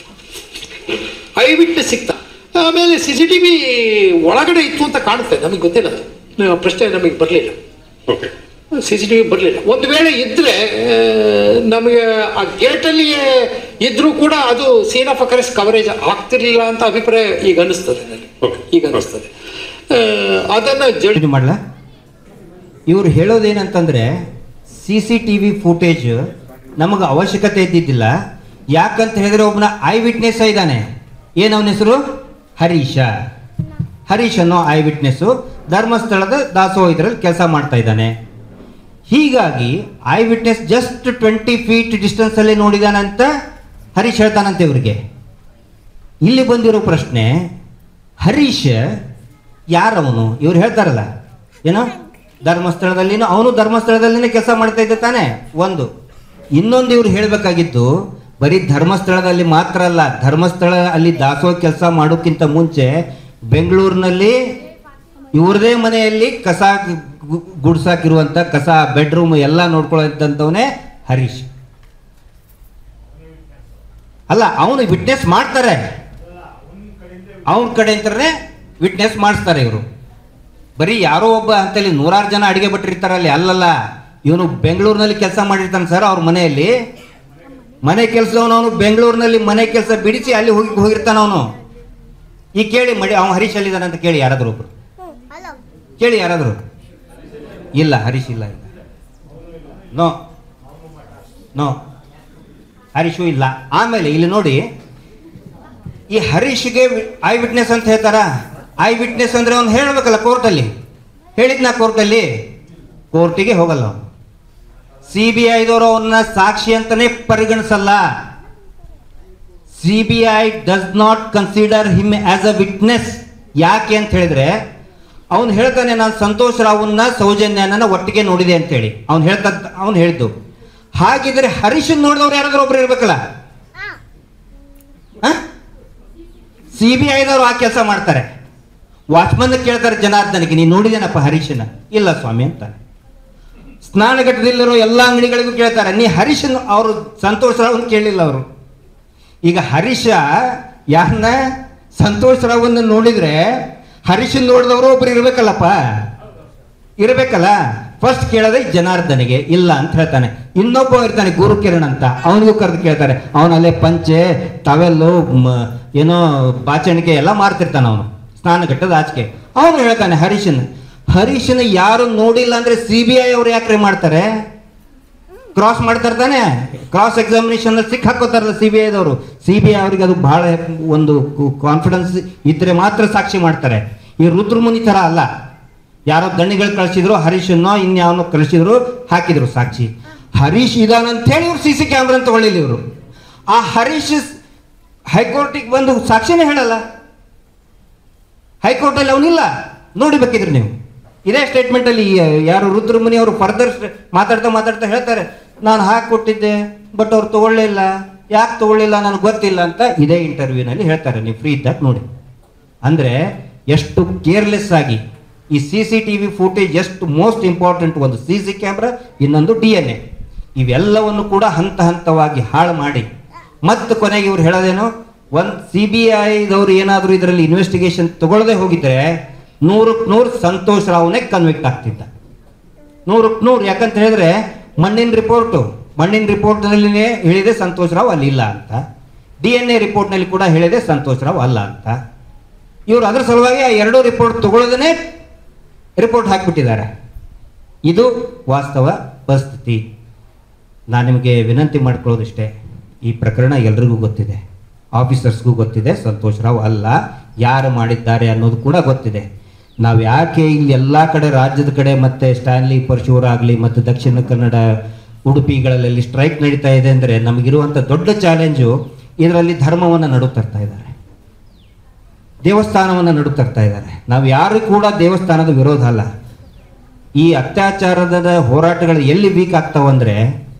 ಐ ವಿಟ್ನೆಸ್ ಸಿಗ್ತಾ ಆಮೇಲೆ ಸಿ ಸಿ ಟಿ ವಿ ಒಳಗಡೆ ಇತ್ತು ಅಂತ ಕಾಣುತ್ತೆ ನಮಗೆ ಗೊತ್ತಿಲ್ಲ ಅದು. ಆ ಪ್ರಶ್ನೆ ನಮಗೆ ಬರಲಿಲ್ಲ okay C C T V ಬರಲಿಲ್ಲ ಒಂದು ವೇಳೆ ಇದ್ರೆ ಆ, ನಮಗೆ ಆ ಗೇಟಲ್ಲಿಯೇ ಇದ್ರೂ ಕೂಡ ಅದು ಸೀನ್ ಆಫ್ ಅಕರೆಸ್ ಕವರೇಜ್ ಆಗ್ತಿರ್ಲಿಲ್ಲ ಅಂತ ಅಭಿಪ್ರಾಯ ಈಗ ಅನಿಸ್ತದೆ ನನಗೆ Okay. ಈಗ ಅನಿಸ್ತದೆ ಆ, ಅದನ್ನ ಜಡ್ ಇದು ಮಾಡಲ ಇವ್ರು ಹೇಳೋದೇನಂತಂದ್ರೆ C C T V footage ನಮಗೆ ಅವಶ್ಯಕತೆ ಇದ್ದಿದ್ದಿಲ್ಲ ಯಾಕಂತ ಹೇಳಿದ್ರೆ ಒಬ್ಬನ ಐ ವಿಟ್ನೆಸ್ ಇದ್ದಾನೆ ಏನು ಅವನ ಹೆಸರು ಹರೀಶ ಹರೀಶ್ ಅನ್ನೋ ಐ ವಿಟ್ನೆಸ್ಸು ಧರ್ಮಸ್ಥಳದ ದಾಸೋಹ ಇದರಲ್ಲಿ ಕೆಲಸ ಮಾಡ್ತಾ ಇದ್ದಾನೆ ಹೀಗಾಗಿ eye witness just twenty feet distance ಅಲ್ಲಿ ನೋಡಿದಾನಂತ ಹರೀಶ್ ಹೇಳ್ತಾನಂತೆ ಇವ್ರಿಗೆ ಇಲ್ಲಿ ಬಂದಿರೋ ಪ್ರಶ್ನೆ ಹರೀಶ್ ಯಾರವನು ಇವ್ರು ಹೇಳ್ತಾರಲ್ಲ ಏನೋ ಧರ್ಮಸ್ಥಳದಲ್ಲಿ ಅವನು ಧರ್ಮಸ್ಥಳದಲ್ಲಿನೇ ಕೆಲಸ ಮಾಡ್ತಾ ಇದ್ದ ತಾನೆ ಒಂದು ಇನ್ನೊಂದು ಇವ್ರು ಹೇಳಬೇಕಾಗಿದ್ದು ಬರೀ ಧರ್ಮಸ್ಥಳದಲ್ಲಿ ಮಾತ್ರ ಅಲ್ಲ ಧರ್ಮಸ್ಥಳ ಅಲ್ಲಿ ದಾಸೋಹ ಕೆಲಸ ಮಾಡೋಕ್ಕಿಂತ ಮುಂಚೆ ಬೆಂಗಳೂರಿನಲ್ಲಿ ಇವ್ರದೇ ಮನೆಯಲ್ಲಿ ಕಸ ಗು- ಗುಡ್ಸಾಕಿರುವಂತ ಕಸ ಬೆಡ್ರೂಮ್ ಎಲ್ಲ ನೋಡ್ಕೊಳ್ಳೋಂಥವನೇ ಹರೀಶ್ ಅಲ್ಲ ಅವನು ವಿಟ್ನೆಸ್ ಮಾಡ್ತಾರೆ ಅವನ ಕಡೆ ಅಂತಾನೆ ವಿಟ್ನೆಸ್ ಮಾಡಿಸ್ತಾರೆ ಇವರು ಬರೀ ಯಾರೋ ಒಬ್ಬ ಅಂತೇಳಿ ನೂರಾರು ಜನ ಅಡಿಗೆ ಭಟ್ರಿರ್ತಾರಲ್ಲಿ ಅಲ್ಲಲ್ಲ ಇವನು ಬೆಂಗಳೂರಿನಲ್ಲಿ ಕೆಲಸ ಮಾಡಿರ್ತಾನೆ ಸರ್ ಅವ್ರ ಮನೆಯಲ್ಲಿ ಮನೆ ಕೆಲಸದವನು ಅವನು ಬೆಂಗಳೂರಿನಲ್ಲಿ ಮನೆ ಕೆಲಸ ಬಿಡಿಸಿ ಅಲ್ಲಿ ಹೋಗಿ ಹೋಗಿರ್ತಾನ ಅವನು ಈ ಕೇಳಿ ಮಡಿ ಅವನು ಹರೀಶ್ ಅಲ್ಲಿದ್ದಾನೆ ಅಂತ ಕೇಳಿ ಯಾರಾದರೂ ಒಬ್ರು ಕೇಳಿ ಯಾರಾದರೂ ಇಲ್ಲ ಹರೀಶ್ ಇಲ್ಲ ಇಲ್ಲ ನೋ ನೋ ಹರೀಶು ಇಲ್ಲ ಆಮೇಲೆ ಇಲ್ಲಿ ನೋಡಿ ಈ ಹರೀಶ್ಗೆ ಐ ವಿಟ್ನೆಸ್ ಅಂತ ಹೇಳ್ತಾರ ಐ ವಿಟ್ನೆಸ್ ಅಂದ್ರೆ ಅವ್ನು ಹೇಳ್ಬೇಕಲ್ಲ ಕೋರ್ಟಲ್ಲಿ ಹೇಳಿದ್ನ ಕೋರ್ಟಲ್ಲಿ ಕೋರ್ಟಿಗೆ ಹೋಗಲ್ಲ ಅವನು ಸಿ ಬಿ ಐದವರು ಅವನ್ನ ಸಾಕ್ಷಿ ಅಂತಾನೆ ಪರಿಗಣಿಸಲ್ಲ C B I does not consider him as a witness ಯಾಕೆ ಅಂತ ಹೇಳಿದ್ರೆ ಅವನು ಹೇಳ್ತಾನೆ ನಾನು ಸಂತೋಷ್ ರಾವ್ನ ಸೌಜನ್ಯನ ಒಟ್ಟಿಗೆ ನೋಡಿದೆ ಅಂತೇಳಿ ಅವ್ನು ಹೇಳ್ತಾ ಅವ್ನು ಹೇಳಿದ್ದು ಹಾಗಿದ್ರೆ ಹರೀಶನ್ ನೋಡಿದವ್ರು ಯಾರಾದ್ರೂ ಒಬ್ರು ಇರ್ಬೇಕಲ್ಲ ಸಿ ಬಿ ಐದವರು ಆ ಕೆಲಸ ಮಾಡ್ತಾರೆ ವಾಚ್ಮನ್ ಕೇಳ್ತಾರೆ ಜನಾರ್ದನಿಗೆ ನೀನು ನೋಡಿದೇನಪ್ಪ ಹರೀಶನ ಇಲ್ಲ ಸ್ವಾಮಿ ಅಂತಾನೆ ಸ್ನಾನಘಟ್ಟದಲ್ಲಿರೋ ಎಲ್ಲ ಅಂಗಡಿಗಳಿಗೂ ಕೇಳ್ತಾರೆ ನೀ ಹರೀಶನ್ ಅವರು ಸಂತೋಷ್ ರಾವ್ ಕೇಳಲಿಲ್ಲ ಅವರು ಈಗ ಹರೀಶ ಯಾರನ್ನ ಸಂತೋಷ್ ರಾವನ್ನ ನೋಡಿದ್ರೆ ಹರೀಶನ್ ನೋಡಿದವರು ಒಬ್ರು ಇರ್ಬೇಕಲ್ಲಪ್ಪ ಇರ್ಬೇಕಲ್ಲ ಫಸ್ಟ್ ಕೇಳೋದೇ ಜನಾರ್ದನಿಗೆ ಇಲ್ಲ ಅಂತ ಹೇಳ್ತಾನೆ ಇನ್ನೊಬ್ಬ ಇರ್ತಾನೆ ಗುರುಕಿರಣ್ ಅಂತ ಅವನಿಗೂ ಕರೆದು ಕೇಳ್ತಾರೆ ಅವನಲ್ಲೇ ಪಂಚೆ ಟವೆಲ್ಲು ಮ- ಏನೋ ಬಾಚಣಿಕೆ ಎಲ್ಲ ಮಾರ್ತಿರ್ತಾನೆ ಅವನು ಸ್ನಾನಘಟ್ಟದ ಆಚೆಗೆ ಅವನು ಹೇಳ್ತಾನೆ ಹರೀಶನ್ ಹರೀಶನ್ ಯಾರು ನೋಡಿಲ್ಲ ಅಂದ್ರೆ ಸಿ ಬಿ ಐ ಅವ್ರು ಯಾಕ್ರೆ ಮಾಡ್ತಾರೆ ಕ್ರಾಸ್ ಮಾಡ್ತಾರೆ ತಾನೆ ಕ್ರಾಸ್ ಎಕ್ಸಾಮಿನೇಷನ್ ಸಿಕ್ ಹಾಕೋತಾರಲ್ಲ ಸಿ ಬಿ ಐದವರು ಸಿ ಬಿ ಐ ಅವ್ರಿಗೆ ಅದು ಬಹಳ ಒಂದು ಕಾನ್ಫಿಡೆನ್ಸ್ ಇದ್ರೆ ಮಾತ್ರ ಸಾಕ್ಷಿ ಮಾಡ್ತಾರೆ ಈ ರುದ್ರಮುನಿ ತರ ಅಲ್ಲ ಯಾರೋ ದಣಿಗಳು ಕಳಿಸಿದ್ರು ಹರೀಶನ್ನೋ ಇನ್ಯಾವನೋ ಕಳಿಸಿದ್ರು ಹಾಕಿದ್ರು ಸಾಕ್ಷಿ ಹರೀಶ್ ಇದಾನಂತ ಹೇಳಿ ಇವ್ರು ಸಿ ಸಿ ಕ್ಯಾಮ್ರಾ ತಗೊಳ್ಳಿಲ್ಲ ಇವರು ಆ ಹರೀಶ್ ಹೈಕೋರ್ಟಿಗೆ ಬಂದು ಸಾಕ್ಷಿನೇ ಹೇಳಲ್ಲ ಹೈಕೋರ್ಟಲ್ಲಿ ಅವನಿಲ್ಲ ನೋಡಿ ಬೇಕಿದ್ರೆ ನೀವು ಇದೇ ಸ್ಟೇಟ್ಮೆಂಟ್ ಅಲ್ಲಿ ಯಾರು ರುದ್ರಮುನಿ ಅವರು ಫರ್ದರ್ ಮಾತಾಡ್ತಾ ಮಾತಾಡ್ತಾ ಹೇಳ್ತಾರೆ ನಾನು ಹಾಕಿ ಕೊಟ್ಟಿದ್ದೆ ಬಟ್ ಅವ್ರು ತಗೊಳ್ಳಿಲ್ಲ ಯಾಕೆ ತಗೊಳ್ಳಿಲ್ಲ ನನಗೆ ಗೊತ್ತಿಲ್ಲ ಅಂತ ಇದೇ ಇಂಟರ್ವ್ಯೂನಲ್ಲಿ ಹೇಳ್ತಾರೆ ನೀವು ಫ್ರೀ ಇದ್ದಾಗ ನೋಡಿ ಅಂದ್ರೆ ಎಷ್ಟು ಕೇರ್ಲೆಸ್ ಆಗಿ ಈ C C T V footage ಎಷ್ಟು ಮೋಸ್ಟ್ ಇಂಪಾರ್ಟೆಂಟ್ ಒಂದು ಸಿ ಸಿ ಕ್ಯಾಮ್ರಾ ಇನ್ನೊಂದು ಡಿ ಎನ್ ಎ ಇವೆಲ್ಲವನ್ನು ಕೂಡ ಹಂತ ಹಂತವಾಗಿ ಹಾಳು ಮಾಡಿ ಮತ್ತೆ ಕೊನೆಗೆ ಇವ್ರು ಹೇಳೋದೇನು ಒಂದು ಸಿ ಬಿ ಐದವ್ರು ಏನಾದರೂ ಇದರಲ್ಲಿ ಇನ್ವೆಸ್ಟಿಗೇಷನ್ ತಗೊಳ್ಳದೆ ಹೋಗಿದ್ರೆ ನೂರಕ್ಕೆ ನೂರು ಸಂತೋಷ್ ರಾವ್ನೇ ಕನ್ವಿಕ್ಟ್ ಆಗ್ತಿದ್ದ ನೂರಕ್ಕೆ ನೂರು ಯಾಕಂತ ಹೇಳಿದ್ರೆ ಮಣ್ಣಿನ ರಿಪೋರ್ಟು ಮಣ್ಣಿನ ರಿಪೋರ್ಟ್ನಲ್ಲಿನೇ ಹೇಳಿದೆ ಸಂತೋಷ್ ರಾವ್ ಅಲ್ಲಿ ಇಲ್ಲ ಅಂತ ಡಿ ಎನ್ ಎ ರಿಪೋರ್ಟ್ನಲ್ಲಿ ಕೂಡ ಹೇಳಿದೆ ಸಂತೋಷ್ ರಾವ್ ಅಲ್ಲ ಅಂತ ಇವರು ಅದರ ಸಲುವಾಗಿ ಆ ಎರಡೂ ರಿಪೋರ್ಟ್ ತಗೊಳ್ಳೋದನ್ನೇ ರಿಪೋರ್ಟ್ ಹಾಕಿಬಿಟ್ಟಿದ್ದಾರೆ ಇದು ವಾಸ್ತವ ಪರಿಸ್ಥಿತಿ ನಾನು ನಿಮಗೆ ವಿನಂತಿ ಮಾಡ್ಕೊಳ್ಳೋದಿಷ್ಟೇ ಈ ಪ್ರಕರಣ ಎಲ್ರಿಗೂ ಗೊತ್ತಿದೆ ಆಫೀಸರ್ಸ್ಗೂ ಗೊತ್ತಿದೆ ಸಂತೋಷ್ ರಾವ್ ಅಲ್ಲ ಯಾರು ಮಾಡಿದ್ದಾರೆ ಅನ್ನೋದು ಕೂಡ ಗೊತ್ತಿದೆ ನಾವು ಯಾಕೆ ಇಲ್ಲಿ ಎಲ್ಲ ಕಡೆ ರಾಜ್ಯದ ಕಡೆ ಮತ್ತೆ ಸ್ಟ್ಯಾನ್ಲಿ ಪರಶುವರ್ ಆಗಲಿ ಮತ್ತು ದಕ್ಷಿಣ ಕನ್ನಡ ಉಡುಪಿಗಳಲ್ಲಿ ಸ್ಟ್ರೈಕ್ ನಡೀತಾ ಇದೆ ಅಂದರೆ ನಮಗಿರುವಂಥ ದೊಡ್ಡ ಚಾಲೆಂಜು ಇದರಲ್ಲಿ ಧರ್ಮವನ್ನು ನಡು ತರ್ತಾ ಇದ್ದಾರೆ ದೇವಸ್ಥಾನವನ್ನು ನಡು ತರ್ತಾ ಇದ್ದಾರೆ ನಾವು ಯಾರು ಕೂಡ ದೇವಸ್ಥಾನದ ವಿರೋಧ ಅಲ್ಲ ಈ ಅತ್ಯಾಚಾರದ ಹೋರಾಟಗಳು ಎಲ್ಲಿ ವೀಕ್ ಆಗ್ತಾವಂದ್ರೆ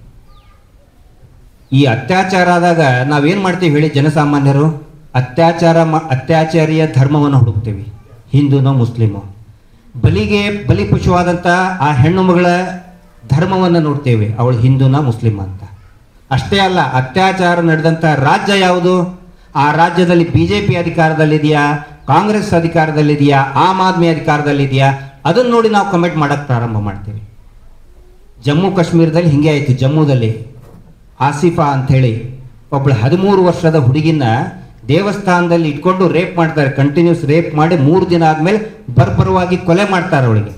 ಈ ಅತ್ಯಾಚಾರ ಆದಾಗ ನಾವೇನ್ ಮಾಡ್ತೀವಿ ಹೇಳಿ ಜನಸಾಮಾನ್ಯರು ಅತ್ಯಾಚಾರ ಮಾ- ಅತ್ಯಾಚಾರಿಯ ಧರ್ಮವನ್ನು ಹುಡುಕ್ತೀವಿ ಹಿಂದೂನೋ ಮುಸ್ಲಿಮೋ ಬಲಿಗೆ ಬಲಿ ಪಶುವಾದಂಥ ಆ ಹೆಣ್ಣು ಮಗಳ ಧರ್ಮವನ್ನು ನೋಡ್ತೇವೆ ಅವಳು ಹಿಂದೂನ ಮುಸ್ಲಿಮ ಅಂತ ಅಷ್ಟೇ ಅಲ್ಲ ಅತ್ಯಾಚಾರ ನಡೆದಂಥ ರಾಜ್ಯ ಯಾವುದು ಆ ರಾಜ್ಯದಲ್ಲಿ ಬಿ ಜೆ ಪಿ ಅಧಿಕಾರದಲ್ಲಿದೆಯಾ ಕಾಂಗ್ರೆಸ್ ಅಧಿಕಾರದಲ್ಲಿದೆಯಾ ಆಮ್ ಆದ್ಮಿ ಅಧಿಕಾರದಲ್ಲಿದೆಯಾ ಅದನ್ನು ನೋಡಿ ನಾವು ಕಮೆಂಟ್ ಮಾಡಕ್ಕೆ ಪ್ರಾರಂಭ ಮಾಡ್ತೀವಿ ಜಮ್ಮು ಕಾಶ್ಮೀರದಲ್ಲಿ ಹಿಂಗೆ ಆಯಿತು ಜಮ್ಮುದಲ್ಲಿ ಆಸಿಫಾ ಅಂಥೇಳಿ ಒಬ್ಬಳು ಹದಿಮೂರು ವರ್ಷದ ಹುಡುಗಿನ ದೇವಸ್ಥಾನದಲ್ಲಿ ಇಟ್ಕೊಂಡು ರೇಪ್ ಮಾಡ್ತಾರೆ ಕಂಟಿನ್ಯೂಸ್ ರೇಪ್ ಮಾಡಿ ಮೂರು ದಿನ ಆದಮೇಲೆ ಬರ್ಬರವಾಗಿ ಕೊಲೆ ಮಾಡ್ತಾರೆ ಅವಳಿಗೆ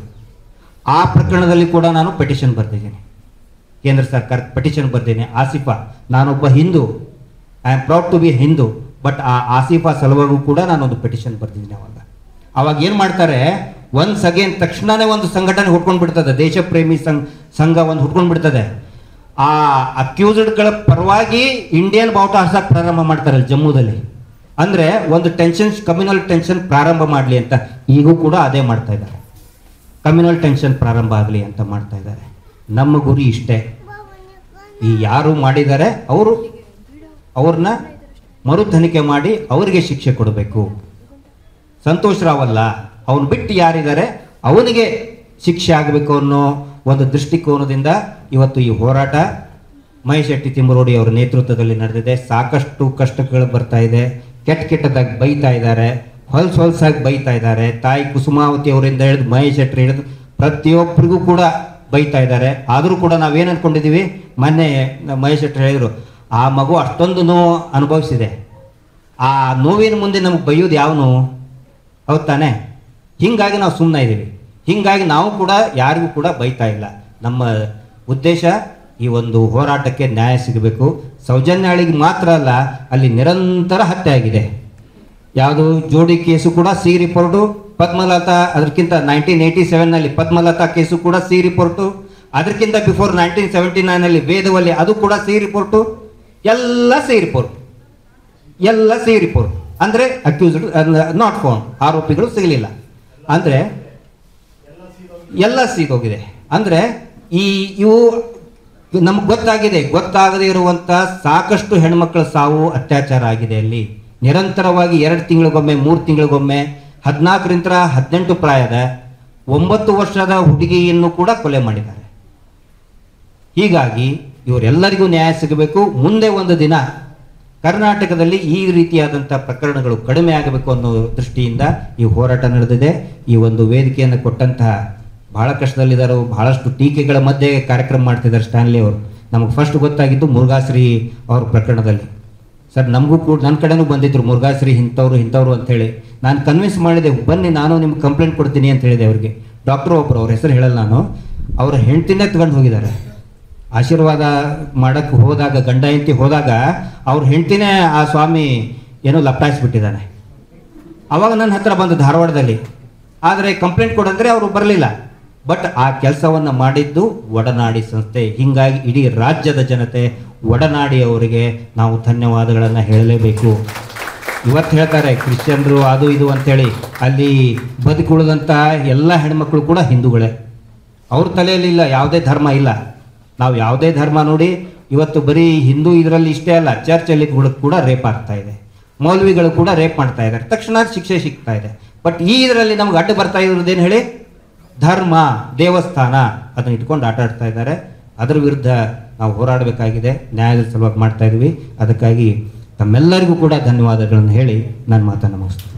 ಆ ಪ್ರಕರಣದಲ್ಲಿ ಕೂಡ ನಾನು ಪೆಟಿಷನ್ ಬರ್ತಿದ್ದೀನಿ ಕೇಂದ್ರ ಸರ್ಕಾರ ಪೆಟಿಷನ್ ಬರ್ತೀನಿ ಆಸಿಫಾ ನಾನೊಬ್ಬ Hindu I am proud to be Hindu but ಆ ಆಸಿಫಾ ಸಲುವಾಗೂ ಕೂಡ ನಾನೊಂದು ಪೆಟಿಷನ್ ಬರ್ತಿದ್ದೀನಿ ಅವಾಗ ಅವಾಗ ಏನು ಮಾಡ್ತಾರೆ ಒನ್ಸ್ ಅಗೇನ್ ತಕ್ಷಣನೇ ಒಂದು ಸಂಘಟನೆ ಹುಟ್ಕೊಂಡು ಬಿಡ್ತದೆ ದೇಶ ಪ್ರೇಮಿ ಸಂಘ ಸಂಘ ಒಂದು ಹುಟ್ಕೊಂಡು ಬಿಡ್ತದೆ ಆ ಅಕ್ಯೂಸ್ಡ್ಗಳ ಪರವಾಗಿ ಇಂಡಿಯನ್ ಬಾವುಟ ಹಾರ್ಸಕ್ ಪ್ರಾರಂಭ ಮಾಡ್ತಾರೆ ಜಮ್ಮುದಲ್ಲಿ ಅಂದ್ರೆ ಒಂದು ಟೆನ್ಷನ್ ಕಮ್ಯುನಲ್ ಟೆನ್ಷನ್ ಪ್ರಾರಂಭ ಮಾಡಲಿ ಅಂತ ಈಗೂ ಕೂಡ ಅದೇ ಮಾಡ್ತಾ ಇದ್ದಾರೆ ಕಮ್ಯುನಲ್ ಟೆನ್ಷನ್ ಪ್ರಾರಂಭ ಆಗಲಿ ಅಂತ ಮಾಡ್ತಾ ಇದ್ದಾರೆ ನಮ್ಮ ಗುರಿ ಇಷ್ಟೇ ಈ ಯಾರು ಮಾಡಿದ್ದಾರೆ ಅವರು ಅವ್ರನ್ನ ಮರು ತನಿಖೆ ಮಾಡಿ ಅವರಿಗೆ ಶಿಕ್ಷೆ ಕೊಡಬೇಕು ಸಂತೋಷ್ ರಾವ್ ಅಲ್ಲ ಅವನು ಬಿಟ್ಟು ಯಾರಿದ್ದಾರೆ ಅವನಿಗೆ ಶಿಕ್ಷೆ ಆಗಬೇಕು ಅನ್ನೋ ಒಂದು ದೃಷ್ಟಿಕೋನದಿಂದ ಇವತ್ತು ಈ ಹೋರಾಟ ಮಹೇಶ್ ಶೆಟ್ಟಿ ತಿಮ್ಮರೋಡಿ ಅವರ ನೇತೃತ್ವದಲ್ಲಿ ನಡೆದಿದೆ ಸಾಕಷ್ಟು ಕಷ್ಟಗಳು ಬರ್ತಾ ಇದೆ ಕೆಟ್ಟ ಕೆಟ್ಟದಾಗಿ ಬೈತಾ ಇದ್ದಾರೆ ಹೊಲ್ಸ್ ಹೊಲ್ಸಾಗಿ ಬೈತಾ ಇದ್ದಾರೆ ತಾಯಿ ಕುಸುಮಾವತಿ ಅವರಿಂದ ಹಿಡಿದು ಮಹೇಶ್ ಶೆಟ್ಟಿ ಹಿಡಿದು ಪ್ರತಿಯೊಬ್ಬರಿಗೂ ಕೂಡ ಬೈತಾ ಇದ್ದಾರೆ ಆದರೂ ಕೂಡ ನಾವೇನು ಅನ್ಕೊಂಡಿದ್ದೀವಿ ಮೊನ್ನೆ ನಮ್ಮ ಮಹೇಶ್ ಶೆಟ್ಟಿ ಹೇಳಿದರು ಆ ಮಗು ಅಷ್ಟೊಂದು ನೋವು ಅನುಭವಿಸಿದೆ ಆ ನೋವಿನ ಮುಂದೆ ನಮಗೆ ಬೈಯೋದು ಯಾವ ನೋವು ಹೌದ್ ತಾನೆ ಹಿಂಗಾಗಿ ನಾವು ಸುಮ್ಮನೆ ಇದ್ದೀವಿ ಹಿಂಗಾಗಿ ನಾವು ಕೂಡ ಯಾರಿಗೂ ಕೂಡ ಬೈತಾ ಇಲ್ಲ ನಮ್ಮ ಉದ್ದೇಶ ಈ ಒಂದು ಹೋರಾಟಕ್ಕೆ ನ್ಯಾಯ ಸಿಗಬೇಕು ಸೌಜನ್ಯಾಳಿಗೆ ಮಾತ್ರ ಅಲ್ಲ ಅಲ್ಲಿ ನಿರಂತರ ಹತ್ಯೆ ಆಗಿದೆ ಯಾವುದು ಜೋಡಿ ಕೇಸು ಕೂಡ ಸಿ ರಿಪೋರ್ಟು ಪದ್ಮಲತಾ ಅದಕ್ಕಿಂತ ನೈನ್ಟೀನ್ ಏಯ್ಟಿ ಸೆವೆನ್ನಲ್ಲಿ ಪದ್ಮಲತಾ ಕೇಸು ಕೂಡ ಸಿ ರಿಪೋರ್ಟು ಅದಕ್ಕಿಂತ ಬಿಫೋರ್ ನೈನ್ಟೀನ್ ಸೆವೆಂಟಿ ನೈನಲ್ಲಿ ವೇದವಲ್ಲಿ ಅದು ಕೂಡ ಸಿ ರಿಪೋರ್ಟು ಎಲ್ಲ ಸಿ ರಿಪೋರ್ಟ್ ಎಲ್ಲ ಸಿ ರಿಪೋರ್ಟ್ ಅಂದ್ರೆ ಅಕ್ಯೂಸ್ಡ್ ನಾಟ್ ಫೌಂಡ್ ಆರೋಪಿಗಳು ಸಿಗಲಿಲ್ಲ ಅಂದ್ರೆ ಎಲ್ಲ ಸೀಗೋಗಿದೆ ಅಂದ್ರೆ ಈ ಇವು ನಮ್ಗೆ ಗೊತ್ತಾಗಿದೆ ಗೊತ್ತಾಗದೇ ಇರುವಂತ ಸಾಕಷ್ಟು ಹೆಣ್ಮಕ್ಳ ಸಾವು ಅತ್ಯಾಚಾರ ಆಗಿದೆ ಅಲ್ಲಿ ನಿರಂತರವಾಗಿ ಎರಡು ತಿಂಗಳಿಗೊಮ್ಮೆ ಮೂರು ತಿಂಗಳಿಗೊಮ್ಮೆ ಹದಿನಾಲ್ಕರಿಂದ ಹದಿನೆಂಟು ಪ್ರಾಯದ ಒಂಬತ್ತು ವರ್ಷದ ಹುಡುಗಿಯನ್ನು ಕೂಡ ಕೊಲೆ ಮಾಡಿದ್ದಾರೆ ಹೀಗಾಗಿ ಇವರೆಲ್ಲರಿಗೂ ನ್ಯಾಯ ಸಿಗಬೇಕು ಮುಂದೆ ಒಂದು ದಿನ ಕರ್ನಾಟಕದಲ್ಲಿ ಈ ರೀತಿಯಾದಂಥ ಪ್ರಕರಣಗಳು ಕಡಿಮೆ ಆಗಬೇಕು ಅನ್ನೋ ದೃಷ್ಟಿಯಿಂದ ಈ ಹೋರಾಟ ನಡೆದಿದೆ ಈ ಒಂದು ವೇದಿಕೆಯನ್ನು ಕೊಟ್ಟಂತಹ ಬಹಳ ಕಷ್ಟದಲ್ಲಿದ್ದಾರೆ ಬಹಳಷ್ಟು ಟೀಕೆಗಳ ಮಧ್ಯೆ ಕಾರ್ಯಕ್ರಮ ಮಾಡ್ತಿದ್ದಾರೆ ಸ್ಟ್ಯಾನ್ಲಿ ಅವರು ನಮಗೆ ಫಸ್ಟ್ ಗೊತ್ತಾಗಿದ್ದು ಮುರುಘಾಶ್ರೀ ಅವ್ರ ಪ್ರಕರಣದಲ್ಲಿ ಸರ್ ನಮಗೂ ಕೂಡ ನನ್ನ ಕಡೆನೂ ಬಂದಿದ್ರು ಮುರುಘಾಶ್ರೀ ಇಂಥವ್ರು ಇಂಥವ್ರು ಅಂತೇಳಿ ನಾನು ಕನ್ವಿನ್ಸ್ ಮಾಡಿದೆ ಬನ್ನಿ ನಾನು ನಿಮ್ಗೆ ಕಂಪ್ಲೇಂಟ್ ಕೊಡ್ತೀನಿ ಅಂತ ಹೇಳಿದೆ ಅವ್ರಿಗೆ ಡಾಕ್ಟ್ರು ಒಬ್ಬರು ಅವ್ರ ಹೆಸರು ಹೇಳಲ್ಲ ನಾನು ಅವ್ರ ಹೆಂಡ್ತಿನೇ ತಗೊಂಡು ಹೋಗಿದ್ದಾರೆ ಆಶೀರ್ವಾದ ಮಾಡಕ್ಕೆ ಹೋದಾಗ ಗಂಡ ಹೆಂಡತಿ ಹೋದಾಗ ಅವ್ರ ಹೆಂಡ್ತಿನೇ ಆ ಸ್ವಾಮಿ ಏನೋ ಲಪ್ಟಾಯಿಸ್ಬಿಟ್ಟಿದ್ದಾನೆ ಅವಾಗ ನನ್ನ ಹತ್ರ ಬಂದು ಧಾರವಾಡದಲ್ಲಿ ಆದರೆ ಕಂಪ್ಲೇಂಟ್ ಕೊಡಂದ್ರೆ ಅವರು ಬರಲಿಲ್ಲ ಬಟ್ ಆ ಕೆಲಸವನ್ನು ಮಾಡಿದ್ದು ಒಡನಾಡಿ ಸಂಸ್ಥೆ ಹೀಗಾಗಿ ಇಡೀ ರಾಜ್ಯದ ಜನತೆ ಒಡನಾಡಿ ಅವರಿಗೆ ನಾವು ಧನ್ಯವಾದಗಳನ್ನು ಹೇಳಲೇಬೇಕು ಇವತ್ತು ಹೇಳ್ತಾರೆ ಕ್ರಿಶ್ಚಿಯನ್ರು ಅದು ಇದು ಅಂತೇಳಿ ಅಲ್ಲಿ ಬದುಕುಳಿದಂಥ ಎಲ್ಲ ಹೆಣ್ಮಕ್ಳು ಕೂಡ ಹಿಂದೂಗಳೇ ಅವ್ರ ತಲೆಯಲ್ಲಿಲ್ಲ ಯಾವುದೇ ಧರ್ಮ ಇಲ್ಲ ನಾವು ಯಾವುದೇ ಧರ್ಮ ನೋಡಿ ಇವತ್ತು ಬರೀ ಹಿಂದೂ ಇದರಲ್ಲಿ ಇಷ್ಟೇ ಅಲ್ಲ ಚರ್ಚಲ್ಲಿ ಕೂಡ ಕೂಡ ರೇಪ್ ಆಗ್ತಾ ಇದೆ ಮೌಲ್ವಿಗಳು ಕೂಡ ರೇಪ್ ಮಾಡ್ತಾ ಇದ್ದಾರೆ ತಕ್ಷಣ ಶಿಕ್ಷೆ ಸಿಗ್ತಾ ಇದೆ ಬಟ್ ಈ ಇದರಲ್ಲಿ ನಮ್ಗೆ ಅಡ್ಡ ಬರ್ತಾ ಇರೋದೇನು ಹೇಳಿ ಧರ್ಮ ದೇವಸ್ಥಾನ ಅದನ್ನ ಇಟ್ಕೊಂಡು ಆಟ ಆಡ್ತಾ ಇದ್ದಾರೆ ಅದರ ವಿರುದ್ಧ ನಾವು ಹೋರಾಡಬೇಕಾಗಿದೆ ನ್ಯಾಯದ ಸಲುವಾಗಿ ಮಾಡ್ತಾ ಇದೀವಿ ಅದಕ್ಕಾಗಿ ತಮ್ಮೆಲ್ಲರಿಗೂ ಕೂಡ ಧನ್ಯವಾದಗಳನ್ನು ಹೇಳಿ ನನ್ನ ಮಾತನ್ನು ಮುಗಿಸ್ತೀನಿ